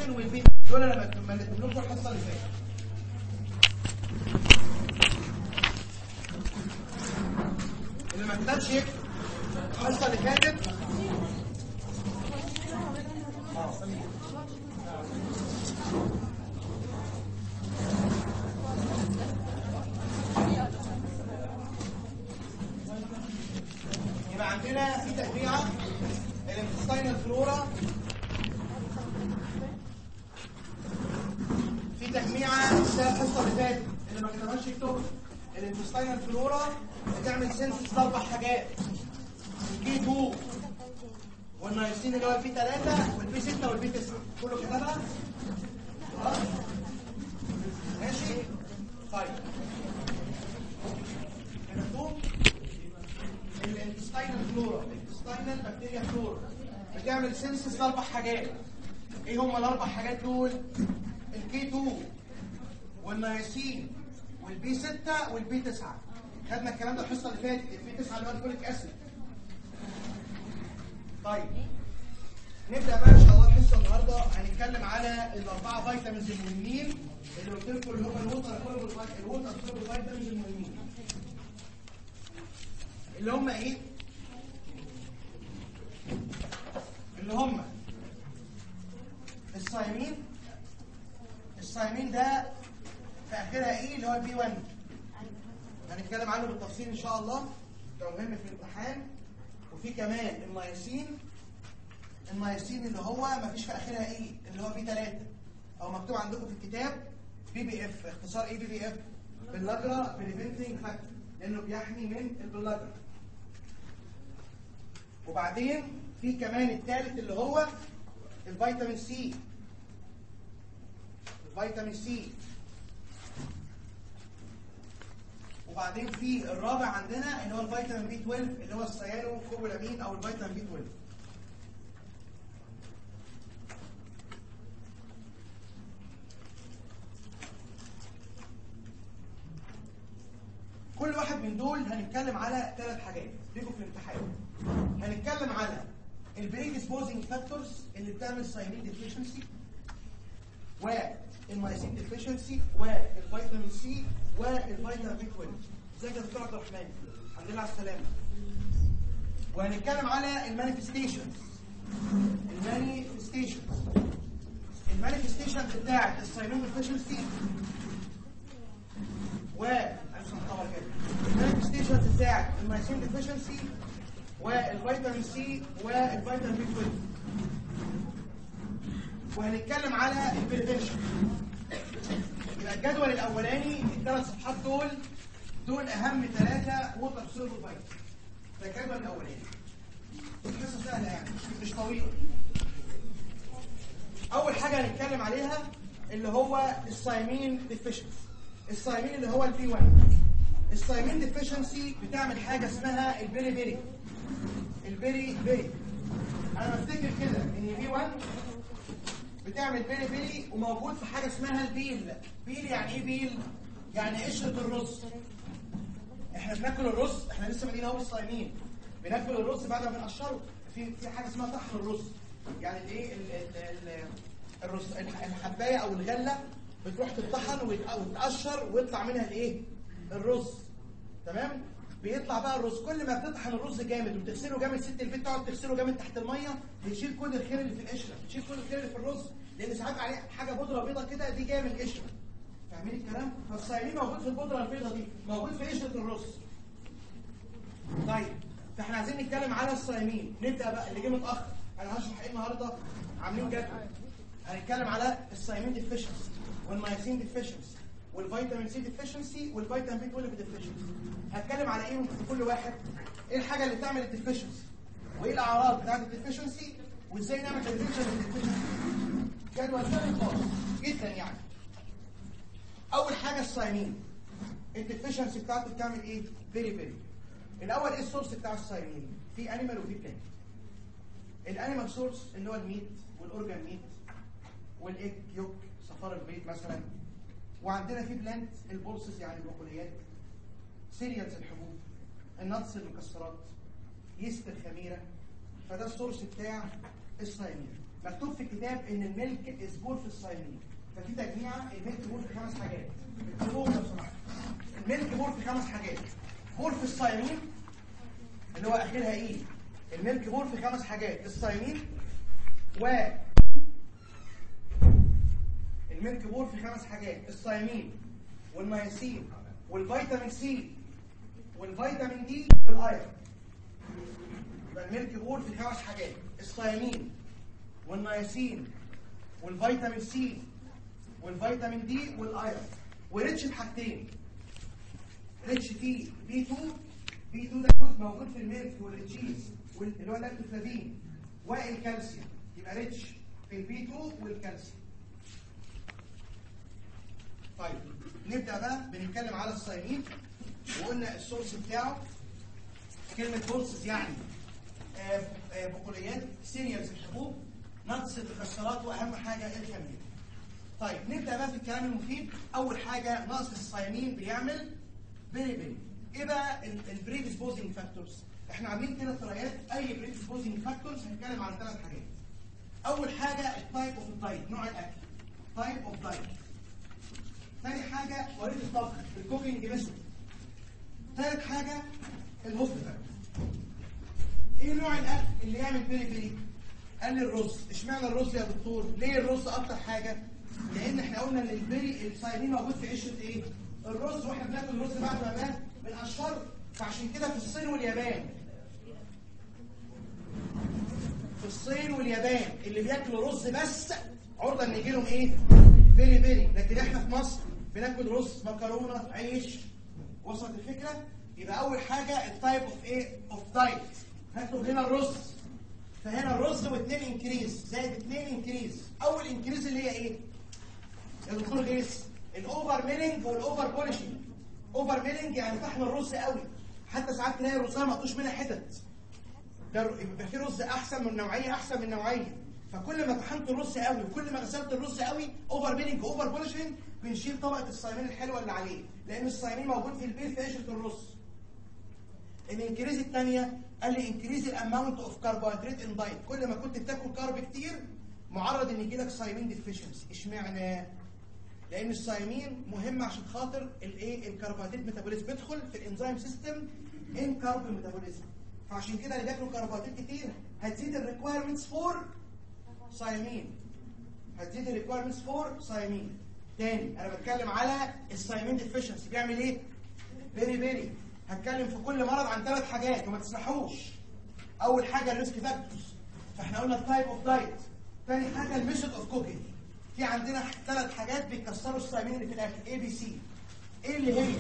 والبي والبي دول انا بكتب لكم الحصه اللي فاتت اللي ما كتبش يكتب الحصه اللي فاتت يبقى عندنا في تجميعه الانتستينال فلورا في تجميعه بتاع الحصه اللي فاتت اللي ما كتبهاش يكتب الانتستينال فلورا بتعمل سنسس لاربع حاجات الكي 2 والنايسين اللي هو البي 3 والبي 6 والبي 9 كله كتبها؟ خلاص؟ ماشي؟ طيب كتبتوه؟ الانتستينال فلورا الانتستينال بكتيريا فلورا بتعمل سنسس لاربع حاجات ايه هم الاربع حاجات دول الكي 2 والنياسين والبي 6 والبي 9 خدنا الكلام ده الحصه اللي فاتت البي 9 اللي هو الفوليك اسيد طيب نبدا بقى ان شاء الله الحصه النهارده هنتكلم على الاربعه فيتامينز المهمين اللي قلت لكم اللي هم الووتر الووتر فيتامينز المهمين اللي هم ايه اللي هم الصايمين الصايمين ده في اخرها ايه اللي هو البي 1 هنتكلم عنه بالتفصيل ان شاء الله ده مهم في الامتحان وفي كمان النياسين النياسين اللي هو ما فيش في اخرها ايه اللي هو بي 3 او مكتوب عندكم في الكتاب بي بي اف اختصار ايه بي بي اف باللاجرا بريفنتنج فاكتور لانه بيحمي من البلاجرا وبعدين في كمان الثالث اللي هو الفيتامين سي الفيتامين سي وبعدين في الرابع عندنا اللي هو الفيتامين بي 12 اللي هو السيانو كوبولامين او الفيتامين بي 12 كل واحد من دول هنتكلم على ثلاث حاجات بيجوا في الامتحان هنتكلم على البري ديسبوزنج فاكتورز اللي بتعمل ساينين ديفيشنسي والمايسين ديفيشنسي والفيتامين سي والفيتامين بي 12 ازيك يا دكتور عبد الرحمن الحمد لله على السلامه وهنتكلم على المانيفستيشنز المانيفستيشنز المانيفستيشنز بتاعت الساينين ديفيشنسي و المانيفستيشنز بتاعت المايسين ديفيشنسي والفيتامين سي والفيتامين بي 12 وهنتكلم على البريفنشن يبقى الجدول الاولاني الثلاث صفحات دول دول اهم ثلاثه ووتر سولفر فيتامين ده الجدول الاولاني قصه سهله يعني مش طويله اول حاجه هنتكلم عليها اللي هو السايمين ديفيشنسي السايمين اللي هو البي 1 السايمين ديفيشنسي بتعمل حاجه اسمها البيري بيري البيري بيري انا بفتكر كده ان بي 1 بتعمل بيري بيري وموجود في حاجه اسمها البيل بيل يعني ايه بيل يعني قشره الرز احنا بناكل الرز احنا لسه بادئين اهو الصايمين بناكل الرز بعد ما بنقشره في في حاجه اسمها طحن الرز يعني الايه ال- ال- ال- الرز الحبايه او الغله بتروح تطحن ويت- وتقشر ويطلع منها الايه الرز تمام بيطلع بقى الرز كل ما بتطحن الرز جامد وتغسله جامد ست البيت تقعد تغسله جامد تحت الميه بيشيل كل الخير اللي في القشره بتشيل كل الخير اللي في الرز لان ساعات عليه حاجه بودره بيضه كده دي جايه من القشره فاهمين الكلام فالصيامين موجود في البودره البيضه دي موجود في قشره الرز طيب فاحنا عايزين نتكلم على الصيامين نبدا بقى اللي جه متاخر انا هشرح ايه النهارده عاملين جدول هنتكلم على الصيامين ديفيشنسي والمايسين ديفيشنسي والفيتامين سي ديفيشنسي والفيتامين بي 12 ديفيشنسي هتكلم على ايه في كل واحد ايه الحاجه اللي بتعمل الديفيشنسي وايه الاعراض بتاعت الديفيشنسي وازاي نعمل بريفنشن للديفيشنسي جدول سهل خالص جدا يعني اول حاجه الصيامين الديفيشنسي بتاعته بتعمل ايه فيري فيري الاول ايه السورس بتاع الصيامين في انيمال وفي بلانت الانيمال سورس اللي هو الميت والاورجان ميت والايج يوك صفار البيض مثلا وعندنا في بلانت البولسز يعني البقوليات سيريالز الحبوب النتس المكسرات يست الخميره فده السورس بتاع الصيامين مكتوب في الكتاب ان الملك اسبور في الصيامين ففي تجميعه الملك بور في خمس حاجات اكتبوهم لو سمحت الملك بور في خمس حاجات بور في الصيامين اللي هو اخرها ايه الملك بور في خمس حاجات الصيامين و الملك بور في خمس حاجات الصيامين والنياسين والفيتامين سي والفيتامين دي والايرون يبقى الملك بور في خمس حاجات الصيامين والنياسين والفيتامين سي والفيتامين دي والايرون وريتش بحاجتين ريتش فيه بي 2 بي 2 ده جزء موجود في الميلك والتشيز اللي هو اللاكتوفلافين والكالسيوم يبقى ريتش في البي 2 والكالسيوم طيب نبدا بقى بنتكلم على الصيامين وقلنا السورس بتاعه كلمه بولسز يعني آه، آه، بقوليات سيريالز الحبوب نقص المكسرات واهم حاجه الخميره طيب نبدا بقى في الكلام المفيد اول حاجه نقص الصيامين بيعمل بيري بيري ايه بقى البريديسبوزنج فاكتورز احنا عاملين كده ثريات اي بريديسبوزنج فاكتورز هنتكلم على ثلاث حاجات اول حاجه التايب اوف الدايت نوع الاكل تايب اوف دايت ثاني حاجه طريقه الطبخ الكوكينج ميثود ثالث حاجه الهوسبيتال ايه نوع الاكل اللي يعمل بيري بيري قال لي الرز اشمعنى الرز يا دكتور ليه الرز اكتر حاجه لان احنا قلنا ان البيري الصيامين موجود في قشره ايه الرز واحنا بناكل الرز بعد ما مات بنقشره فعشان كده في الصين واليابان في الصين واليابان اللي بياكلوا رز بس عرضه ان يجي لهم ايه بيري بيري لكن احنا في مصر بناكل رز مكرونه عيش وصلت الفكره يبقى اول حاجه التايب اوف ايه اوف دايت هاخد هنا الرز فهنا الرز واثنين انكريز زائد اثنين انكريز اول انكريز اللي هي ايه يا دكتور جيس الاوفر ميلنج والاوفر بولشنج اوفر ميلنج يعني طحن الرز قوي حتى ساعات تلاقي الرزايه مقطوش منها حتت ده يبقى في رز احسن من نوعيه احسن من نوعيه فكل ما طحنت الرز قوي وكل ما غسلت الرز قوي اوفر ميلنج واوفر بولشنج بنشيل طبقه الصيامين الحلوه اللي عليه لان الصيامين موجود في البيت في قشره الرز الانكريز الثانيه قال لي انكريز الاماونت اوف كربوهيدرات ان دايت كل ما كنت بتاكل كارب كتير معرض ان يجي لك صايمين ديفيشنسي اشمعنى لان الصايمين مهم عشان خاطر الايه الكربوهيدرات ميتابوليزم بيدخل في الانزيم سيستم ان كارب ميتابوليزم فعشان كده اللي بياكلوا كربوهيدرات كتير هتزيد الريكويرمنتس فور صايمين هتزيد الريكويرمنتس فور صايمين تاني انا بتكلم على الصايمين ديفيشنسي بيعمل ايه بيري بيري هتكلم في كل مرض عن ثلاث حاجات وما تسمحوش اول حاجه الريسك فاكتورز فاحنا قلنا التايب اوف دايت ثاني حاجه الميثود اوف كوكينج في عندنا ثلاث حاجات بيكسروا الصايمين اللي في الاكل اي بي سي ايه اللي هي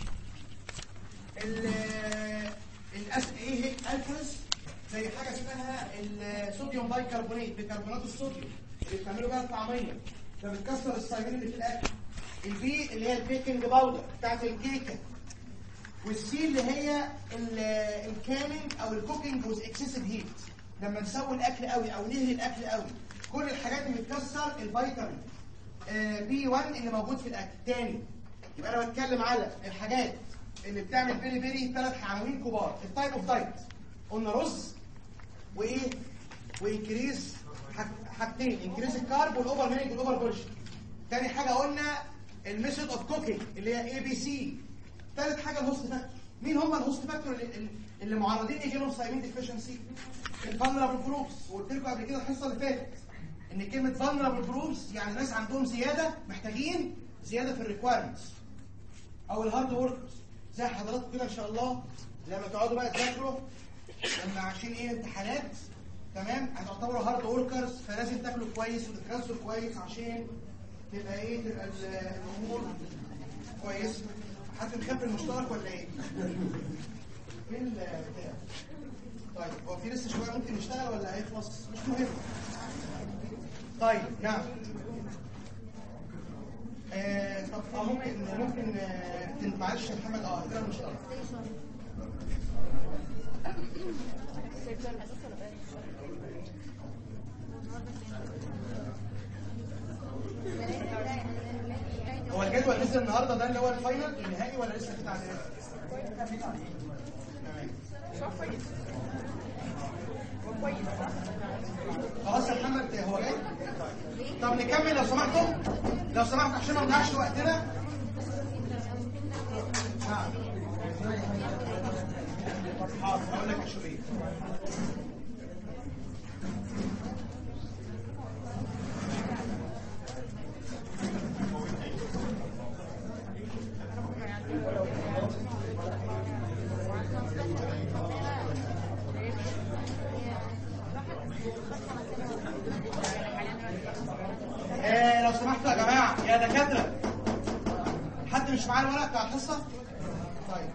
ال الأس... ايه هي الكالز زي حاجه اسمها الصوديوم بايكربونات بيكربونات الصوديوم اللي بتعملوا بيها الطعميه ده بتكسر الصايمين اللي في الاكل البي اللي هي البيكنج باودر بتاعت الكيكه والسي اللي هي الكامينج او الكوكينج وذ اكسسيف هيت لما نسوي الاكل قوي او نهري الاكل قوي كل الحاجات اللي بتكسر الفيتامين بي 1 اللي موجود في الاكل تاني يبقى انا بتكلم على الحاجات اللي بتعمل بيري بيري ثلاث عناوين كبار التايب اوف دايت قلنا رز وايه وانكريز حاجتين انكريز الكارب والاوفر مينج والاوفر بولش تاني حاجه قلنا الميثود اوف كوكينج اللي هي اي بي سي ثالث حاجه الهوست فاكتور مين هم الهوست فاكتور اللي, اللي معرضين يجي لهم صايمين ديفيشنسي الفانرابل جروبس وقلت لكم قبل كده الحصه اللي فاتت ان كلمه فانرابل جروبس يعني ناس عندهم زياده محتاجين زياده في الريكويرمنتس او الهارد وركرز زي حضراتكم كده ان شاء الله لما تقعدوا بقى تذاكروا لما عشان ايه امتحانات تمام هتعتبروا هارد وركرز فلازم تاكلوا كويس وتتغذوا كويس عشان تبقى ايه تبقى الامور كويسه حد مخبي المشترك ولا ايه؟ فين البتاع؟ طيب هو في لسه شويه ممكن نشتغل ولا هيخلص؟ مش مهم. طيب نعم. آه طب اه ممكن ممكن آه معلش يا محمد اه كده المشترك. هو الجدول نزل النهارده ده اللي هو الفاينل النهائي ولا لسه في تعديلات؟ تمام كويس هو كويس صح؟ خلاص يا محمد هو طب نكمل لو سمحتوا لو سمحتوا عشان ما نضيعش وقتنا نعم. حاضر هقول لك اشوف ايه آه لو سمحتوا يا جماعه يا دكاتره حد مش معاه الورق بتاع الحصه؟ طيب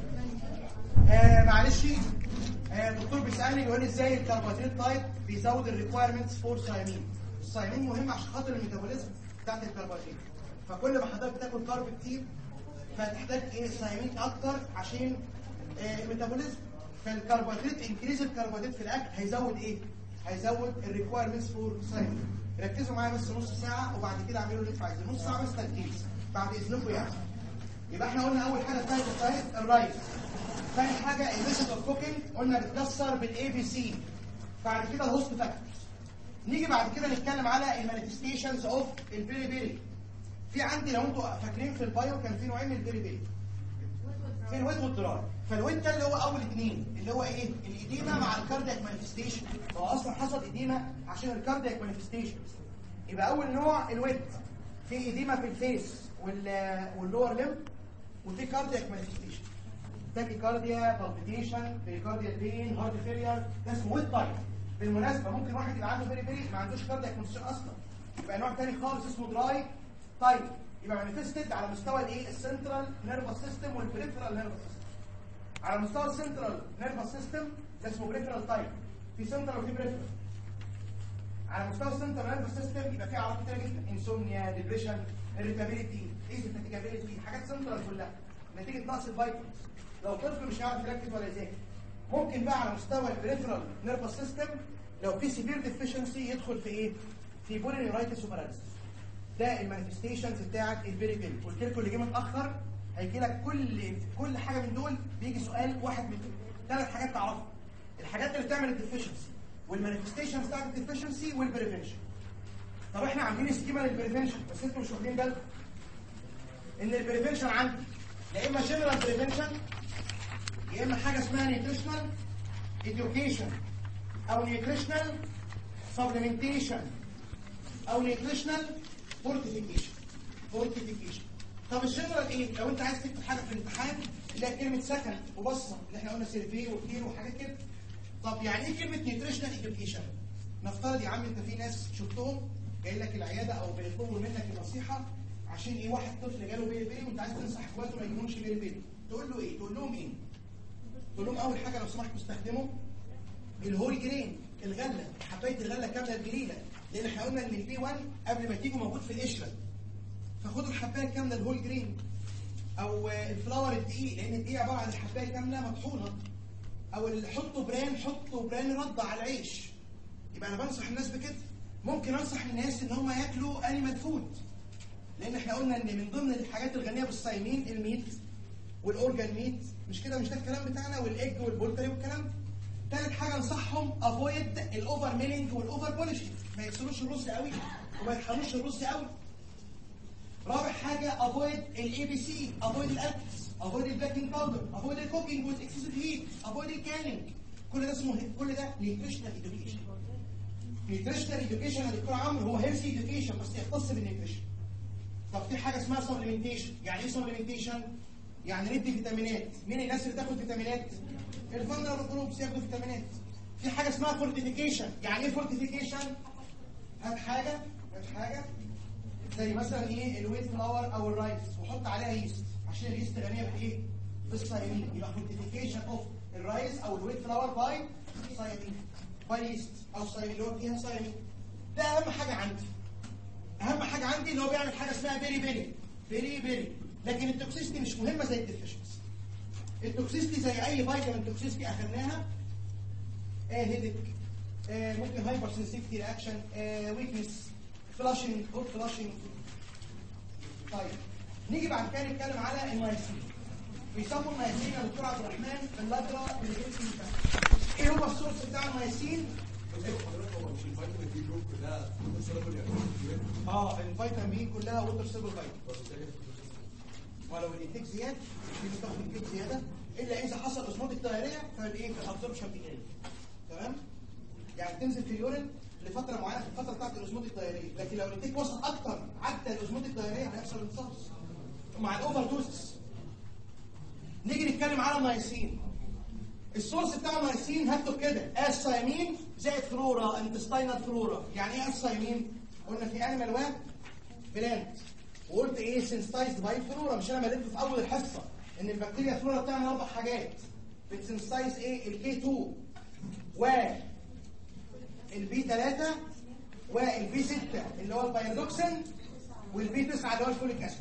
آه معلش آه الدكتور بيسالني بيقول لي ازاي الكربوهيدرات تايب بيزود الريكوايرمنتس فور سايمين السايمين مهم عشان خاطر الميتابوليزم بتاعت الكربوهيدرات فكل ما حضرتك بتاكل كارب كتير فهتحتاج ايه سايمين اكتر عشان آه الميتابوليزم فالكربوهيدرات انكريز الكربوهيدرات في الاكل هيزود ايه؟ هيزود الريكوايرمنتس فور سايمين ركزوا معايا بس نص ساعه وبعد كده اعملوا اللي انتوا عايزينه نص ساعه بس تركيز بعد اذنكم يعني يبقى احنا قلنا اول حاجه بتاعت الدايت الرايس ثاني حاجه الميثود اوف كوكينج قلنا بتكسر بالاي بي سي بعد كده الهوست فاكتورز نيجي بعد كده نتكلم على المانيفستيشنز اوف البيري بيري في عندي لو انتوا فاكرين في البايو كان في نوعين من البيري بيري في الويت والدراي فالويت ده اللي هو اول اثنين اللي هو ايه الايديما مع الكاردياك مانيفستيشن هو اصلا حصل ايديما عشان الكاردياك مانيفستيشن يبقى اول نوع الويت في ايديما في الفيس وال واللور ليم وفي كاردياك مانيفستيشن تاكي كارديا بالبيتيشن بريكارديا بين هارت فيلير ده اسمه ويت تايب بالمناسبه ممكن واحد يبقى عنده بيري بيري ما عندوش كاردياك مانيفستيشن اصلا يبقى نوع تاني خالص اسمه دراي تايب يبقى مانيفستد على مستوى الايه السنترال نيرفس سيستم والبريفرال نيرفس سيستم على مستوى السنترال نيرفس سيستم ده اسمه بريفرال تايب في سنترال وفي بريفرال على مستوى السنترال نيرفس سيستم يبقى في اعراض كتير جدا انسومنيا ديبريشن irritability ايزوفاتيجابيلتي حاجات سنترال كلها نتيجه نقص الفيتامينز لو طفل مش هيعرف يركز ولا يذاكر ممكن بقى على مستوى البريفرال نيرفس سيستم لو في سيفير ديفيشنسي يدخل في ايه في بولينيرايتس وباراليسيس ده المانيفستيشنز بتاعت البيري بيري قلت لكم اللي جه متاخر هيجي لك كل كل حاجه من دول بيجي سؤال واحد من دول ثلاث حاجات تعرفها الحاجات اللي بتعمل الديفيشنسي والمانيفستيشنز بتاعت الديفيشنسي والبريفنشن طب احنا عاملين سكيما للبريفنشن بس انتوا مش واخدين بالكم ان البريفنشن عندي يا اما جنرال بريفنشن يا اما حاجه اسمها نيوتريشنال education او نيوتريشنال supplementation او نيوتريشنال فورتيفيكيشن فورتيفيكيشن طب الجنرال ايه لو انت عايز تكتب حاجه في الامتحان اللي هي كلمه سكن وبصه اللي احنا قلنا سيرفي وكتير وحاجات كده طب يعني ايه كلمه نيوتريشنال education نفترض يا عم انت في ناس شفتهم جاي لك العياده او بيطلبوا منك النصيحه عشان ايه واحد طفل جاله بيري بيري وانت عايز تنصح اخواته ما يجيبوش بيري بيري تقول له ايه تقول لهم ايه تقول لهم اول حاجه لو سمحتوا استخدموا الهول جرين الغله حبايه الغله كامله الجليله لان احنا قلنا ان البي 1 قبل ما تيجوا موجود في القشره فخدوا الحبايه الكامله الهول جرين او الفلاور الدقيق لان الدقيق عباره عن الحبايه كامله مطحونه او اللي حطوا بران حطوا بران رد على العيش يبقى انا بنصح الناس بكده ممكن انصح الناس ان هم ياكلوا انيمال فود لان احنا قلنا ان من ضمن الحاجات الغنيه بالصيامين الميت والاورجان ميت مش كده مش ده الكلام بتاعنا والايج والبولتري والكلام ده ثالث حاجه انصحهم افويد الاوفر ميلينج والاوفر بولشنج ما يكسروش الرز قوي وما يطحنوش الرز قوي رابع حاجه افويد الاي بي سي افويد الالكس افويد البيكنج باودر افويد الكوكينج وذ اكسسيف هيت افويد الكانينج كل ده اسمه كل ده نيوتريشنال اديوكيشن نيوتريشنال اديوكيشن يا دكتور عمرو هو هيلثي اديوكيشن بس يختص بالنيوتريشن طب في حاجه اسمها سبلمنتيشن يعني ايه سبلمنتيشن يعني ندي فيتامينات مين الناس اللي تاخد فيتامينات الفنرال جروبس ياخدوا فيتامينات في حاجه اسمها فورتيفيكيشن يعني ايه فورتيفيكيشن هات حاجه هات حاجه زي مثلا ايه الويت فلاور او الرايس وحط عليها ييست عشان الييست غنيه بايه بالصيامين يبقى فورتيفيكيشن اوف الرايس او الويت فلاور باي صيامين باي ييست او صيامين اللي هو فيها صيامين ده اهم حاجه عندي اهم حاجه عندي ان هو بيعمل حاجه اسمها بيري بيري بيري بيري لكن التوكسيستي مش مهمه زي الديفيشنسي التوكسيستي زي اي فيتامين توكسيستي اخذناها آه هيدك آه ممكن هايبر سنسيتي رياكشن آه ويكنس فلاشنج هوت فلاشنج طيب نيجي بعد كده نتكلم على المايسين بيسموا المايسين يا دكتور عبد الرحمن اللجرة بالجنسي ايه هو السورس بتاع المايسين؟ حضرتك هو مش الفيتامين دي جروب كلها اه الفيتامين بي كلها ووتر سيبل فيتامين ولو الانتاج زياد في بتاخد انتاج زياده الا اذا حصل اسموتيك دايريه فالايه الابسوربشن بيقل تمام يعني تنزل في اليورين لفتره معينه في الفتره بتاعت الاسموتيك دايريه لكن لو الانتاج وصل اكتر عدى الاسموتيك دايريه هيحصل امتصاص مع الاوفر دوزز نيجي نتكلم على النايسين السورس بتاع النايسين هكتب كده السايمين زائد فلورا انتستاينال فلورا يعني ايه السايمين قلنا في انيمال واب بلانت وقلت ايه سنسايزد باي فلورا مش انا مليت في اول الحصه ان البكتيريا فلورا بتعمل اربع حاجات بتسنسايز ايه الكي 2 و البي 3 والبي 6 اللي هو البايرودوكسين والبي 9 اللي هو الفوليك اسيد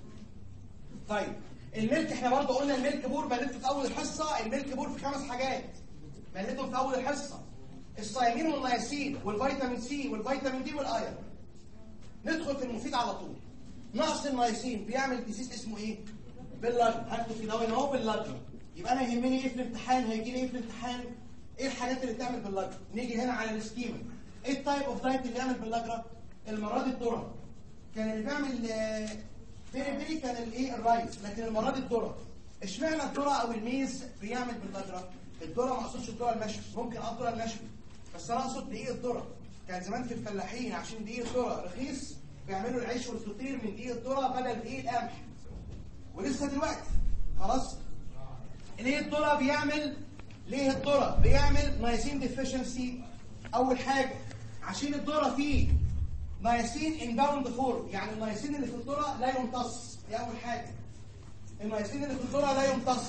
طيب الملك احنا برضه قلنا الملك بور مليته في اول الحصه الملك بور في خمس حاجات مليته في اول الحصه الصيامين والنياسين والفيتامين سي والفيتامين دي والايرون ندخل في المفيد على طول نقص النياسين بيعمل ديزيز اسمه ايه باللاجر هكتب في دواء اهو باللاجر يبقى انا يهمني ايه في الامتحان هيجي لي ايه في الامتحان ايه الحاجات اللي بتعمل باللاجر نيجي هنا على السكيما ايه التايب اوف دايت اللي يعمل باللاجر المره دي الذره كان اللي بيعمل آه، بيري بيري كان الايه الرايس لكن المره دي الذره اشمعنى الذره او الميز بيعمل باللاجر الذره ما اقصدش الذره المشوي ممكن اه الذره المشوي بس انا اقصد دقيق الذره كان زمان في الفلاحين عشان دقيق الذره رخيص بيعملوا العيش والفطير من دقيق الذره بدل دقيق القمح ولسه دلوقتي خلاص ليه الذره بيعمل ليه الذره بيعمل نايسين ديفيشنسي اول حاجه عشان الذره فيه نايسين ان باوند فورم يعني النايسين اللي في الذره لا يمتص دي اول حاجه النايسين اللي في الذره لا يمتص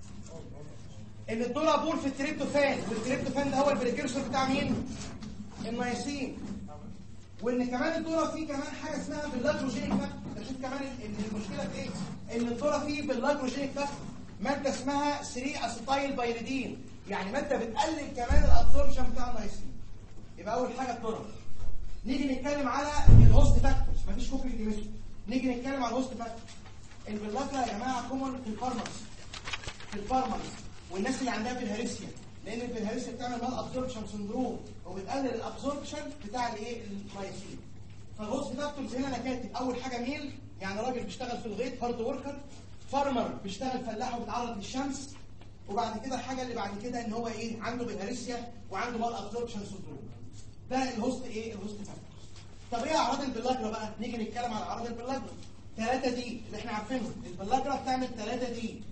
ان الذره بول في التريبتوفان والتريبتوفان ده هو البريكيرسور بتاع مين النايسين وان كمان الذره فيه كمان حاجه اسمها باللاجروجينيك فاكتور شوف كمان ال- ال- المشكله في ايه ان الذره فيه باللاجروجينيك فاكتور ماده اسمها 3 اسيتايل بايريدين يعني ماده بتقلل كمان الابسوربشن بتاع النايسين يبقى اول حاجه الذره نيجي نتكلم على الهوست فاكتورز مفيش كوبري كيمستري نيجي نتكلم على الهوست فاكتور البلاجرا يا جماعه كومن في الفارمرز في الفارمرز والناس اللي عندها بالهارسيا لان البلهارسيا بتعمل مال ابسوربشن سندروم وبتقلل الابسوربشن بتاع الايه اللايسين فالهوست فاكتورز هنا انا كاتب اول حاجه ميل يعني راجل بيشتغل في الغيط هارد وركر فارمر بيشتغل فلاح وبيتعرض للشمس وبعد كده الحاجه اللي بعد كده ان هو ايه عنده بالهارسيا وعنده مال ابسوربشن سندروم ده الهوست ايه الهوست فاكتورز طب ايه اعراض البلاجرا بقى نيجي نتكلم على اعراض البلاجرا ثلاثة دي اللي احنا عارفينهم البلاجرا بتعمل ثلاثة دي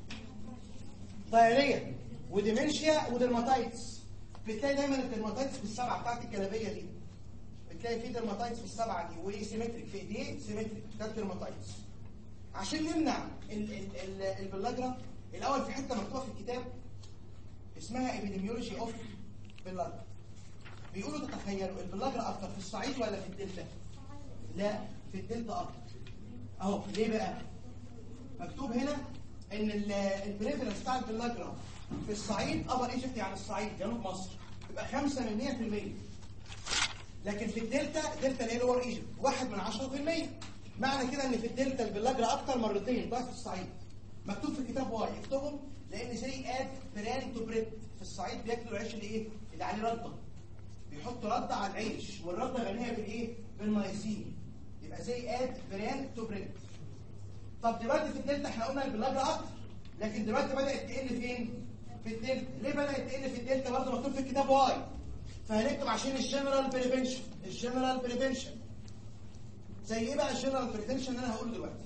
دايريا وديمنشيا ودرماتايتس بتلاقي دايما الدرماتايتس في السبعه بتاعت الجلابيه دي بتلاقي في درماتايتس في السبعه دي وايه سيمتريك في ايديه سيمتريك ده الدرماتايتس عشان نمنع ال- ال- ال- البلاجرا الاول في حته مكتوبه في الكتاب اسمها ابيديميولوجي اوف بلاجرا بيقولوا تتخيلوا البلاجرا اكتر في الصعيد ولا في الدلتا لا في الدلتا اكتر اهو ليه بقى مكتوب هنا ان البريفرنس بتاع البلاجرا في الصعيد ابر ايجيبت يعني الصعيد جنوب مصر يبقى 5 من 100% لكن في الدلتا دلتا اللي هي لور ايجيبت 1 من 10% معنى كده ان في الدلتا البلاجرا اكتر مرتين ضعف الصعيد مكتوب في الكتاب واي اكتبهم لان زي اد بران تو بريد في الصعيد بياكلوا العيش اللي ايه اللي عليه رده بيحطوا رده على العيش والرده غنيه بالايه بالمايسين يبقى زي اد بران تو بريد طب دلوقتي في الدلتا احنا قلنا البلاجرا اكتر لكن دلوقتي بدات تقل فين في الدلتا ليه بدات تقل في الدلتا برضه مكتوب في الكتاب واي فهنكتب عشان الجنرال بريفنشن الجنرال بريفنشن زي ايه بقى الجنرال بريفنشن اللي انا هقوله دلوقتي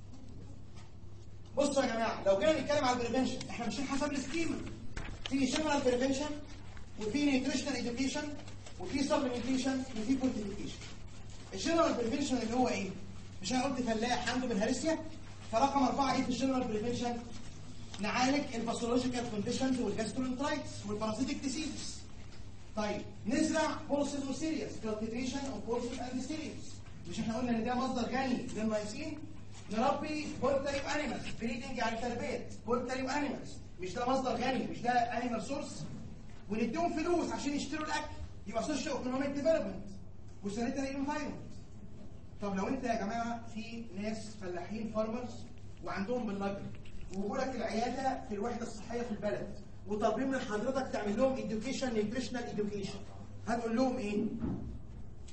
بصوا يا جماعه لو جينا نتكلم على البريفنشن احنا ماشيين حسب السكيما في جنرال بريفنشن وفي نيوتريشنال اديوكيشن وفي سبلمنتيشن وفي فورتيفيكيشن الجنرال بريفنشن اللي هو ايه مش انا قلت فلاح عنده بالهارسيا فرقم أربعة ايه في الجنرال بريفنشن نعالج الباثولوجيكال كونديشنز والجاسترونترايتس والبارازيتيك ديسيزز طيب نزرع بولسز وسيريس كالتيفيشن اوف بولسز اند سيريس مش احنا قلنا ان ده مصدر غني للمايسين نربي بولتري انيمالز بريدنج يعني تربيه بولتري انيمالز مش ده مصدر غني مش ده انيمال سورس ونديهم فلوس عشان يشتروا الاكل يبقى سوشيال ايكونوميك ديفلوبمنت وسانيتري انفايرمنت طب لو انت يا جماعه في ناس فلاحين فارمرز وعندهم باللاجر وجوا لك العياده في الوحده الصحيه في البلد وطالبين من حضرتك تعمل لهم education nutritional education هتقول لهم ايه؟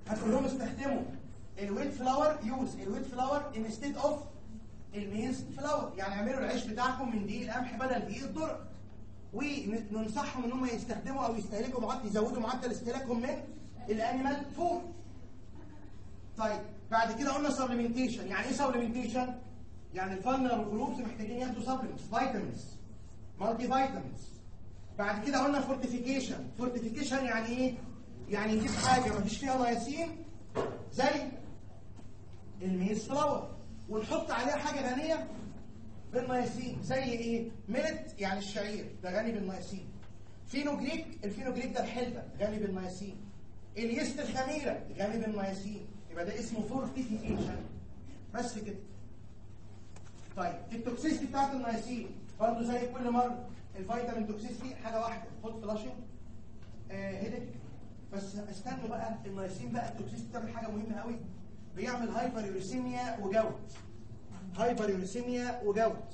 هتقول لهم استخدموا الويت فلاور يوز الويت فلاور انستيد اوف الميز فلاور يعني اعملوا العيش بتاعكم من دقيق القمح بدل دقيق الذره وننصحهم ان هم يستخدموا او يستهلكوا معدل يزودوا معدل استهلاكهم من الانيمال فود طيب بعد كده قلنا سبلمنتيشن يعني ايه سبلمنتيشن يعني الفالنر جروبس محتاجين ياخدوا سبلمنتس فيتامينز مالتي فيتامينز بعد كده قلنا فورتيفيكيشن فورتيفيكيشن يعني ايه يعني نجيب حاجه ما فيش فيها نياسين زي الميز فلاور ونحط عليها حاجه غنيه بالنياسين زي ايه ميلت يعني الشعير ده غني بالنياسين فينوجريك الفينوجريك ده الحلبه غني بالنياسين اليست الخميره غني بالنياسين يبقى ده اسمه فورتيفيكيشن بس كده طيب التوكسيستي بتاعت النياسين برضه زي كل مره الفيتامين توكسيستي حاجه واحده خد فلاشنج آه هيدك بس استنوا بقى النياسين بقى التوكسيستي بتعمل حاجه مهمه قوي بيعمل هايبر يوريسيميا وجوت هايبر يوريسيميا وجوت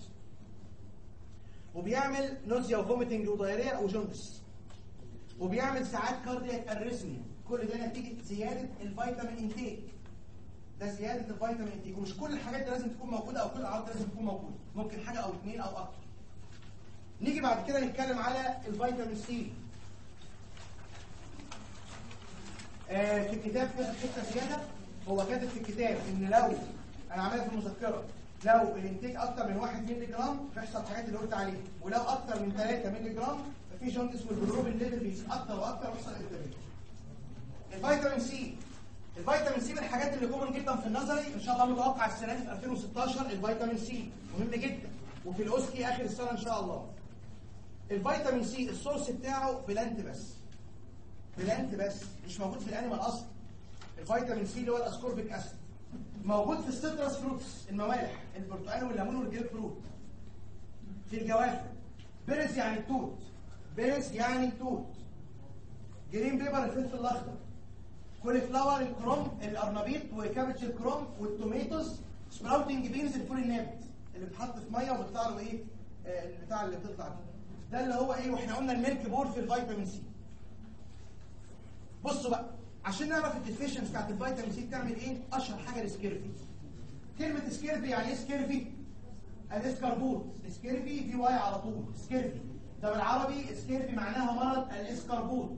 وبيعمل نوزيا وفوميتنج ودايريا وجوندس وبيعمل ساعات كاردياك اريثميا كل ده نتيجه زياده الفيتامين انتيك ده زياده الفيتامين انتيك ومش كل الحاجات دي لازم تكون موجوده او كل الاعراض لازم تكون موجوده ممكن حاجه او اثنين او اكتر نيجي بعد كده نتكلم على الفيتامين سي آه في الكتاب كده حته زياده هو كاتب في الكتاب ان لو انا عاملها في المذكره لو الانتيك اكتر من 1 مللي جرام بيحصل الحاجات اللي قلت عليها ولو اكتر من 3 مللي جرام ففي جوندس والجلوبين ليفل بيزيد اكتر واكتر ويحصل انتباه الفيتامين سي الفيتامين سي من الحاجات اللي كومن جدا في النظري ان شاء الله متوقع السنه دي في 2016 الفيتامين سي مهم جدا وفي الاوسكي اخر السنه ان شاء الله الفيتامين سي السورس بتاعه بلانت بس بلانت بس مش موجود في الانيمال اصلا الفيتامين سي اللي هو الاسكوربيك اسيد موجود في السيترس فروتس الموالح البرتقال والليمون والجريب فروت في الجوافه بيرس يعني التوت بيرس يعني التوت جرين بيبر الفلفل الاخضر كولي فلاور الكروم الارنبيط وكابج الكروم والتوميتوز سبراوتنج بينز الفول النابت اللي بتحط في ميه وبيطلع له ايه آه البتاع اللي بتطلع دي ده اللي هو ايه واحنا قلنا الميلك بور في الفيتامين سي بصوا بقى عشان نعرف الديفيشنس بتاعت الفيتامين سي بتعمل ايه اشهر حاجه السكيرفي كلمه سكيرفي يعني ايه سكيرفي الاسكربوت سكيرفي دي واي على طول سكيرفي ده بالعربي سكيرفي معناها مرض الاسكربوت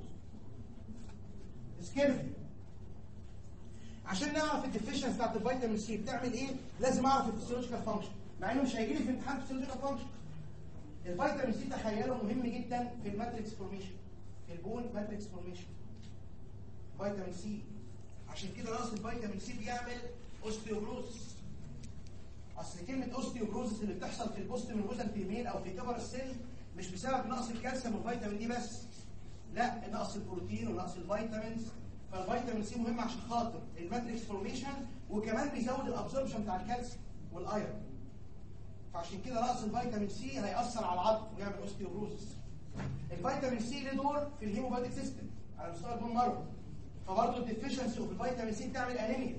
سكيرفي عشان نعرف الديفيشنس بتاعت الفيتامين سي بتعمل ايه لازم اعرف الفسيولوجيكال فانكشن مع انه مش هيجي لي في امتحان فسيولوجيكال فانكشن الفيتامين سي تخيلوا مهم جدا في الماتريكس فورميشن في البون ماتريكس فورميشن فيتامين سي عشان كده نقص الفيتامين سي بيعمل اوستيوبروزس اصل كلمه اوستيوبروزس اللي بتحصل في البوست من فيميل او في كبر السن مش بسبب نقص الكالسيوم والفيتامين دي بس لا نقص البروتين ونقص الفيتامينز فالفيتامين سي مهم عشان خاطر الماتريكس فورميشن وكمان بيزود الابسوربشن بتاع الكالسيوم والايرون فعشان كده نقص الفيتامين سي هيأثر على العظم ويعمل اوستيوبروزس الفيتامين سي له دور في الهيموباتيك سيستم على مستوى البون مارو فبرضه الديفيشنسي في الفيتامين سي بتعمل انيميا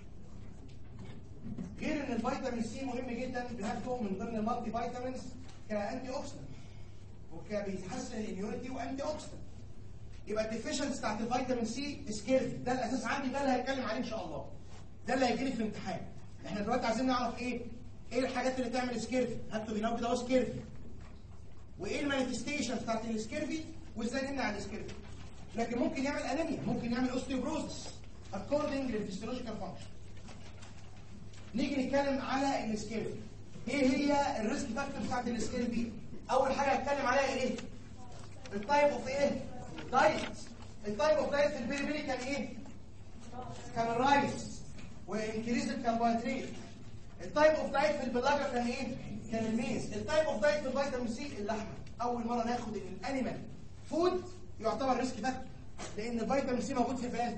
غير ان الفيتامين سي مهم جدا بناخده من ضمن المالتي فيتامينز كانتي اوكسيدنت وبيحسن الاميونيتي وانتي اوكسيدنت يبقى الديفيشنسي بتاعت الفيتامين سي سكيرفي ده الاساس عندي ده اللي هتكلم عليه ان شاء الله ده اللي هيجي لي في الامتحان احنا دلوقتي عايزين نعرف ايه ايه الحاجات اللي تعمل سكيرفي هاتوا بيناو كده اهو سكيرفي وايه المانيفستيشن بتاعت السكيرفي وازاي نمنع السكيرفي لكن ممكن يعمل انيميا ممكن يعمل اوستيوبروزس according للفسيولوجيكال فانكشن نيجي نتكلم على السكيرفي ايه هي الريسك فاكتور بتاعت السكيرفي اول حاجه هتكلم عليها ايه التايب اوف ايه دايت التايب اوف دايت في البيري بيري كان ايه كان الرايس وانكريز الكربوهيدرات التايب اوف دايت في البلاجه كان ايه كان الميز التايب اوف دايت في الفيتامين سي اللحمه اول مره ناخد ان الانيمال فود يعتبر ريسك فاكتور لان الفيتامين سي موجود في البلاد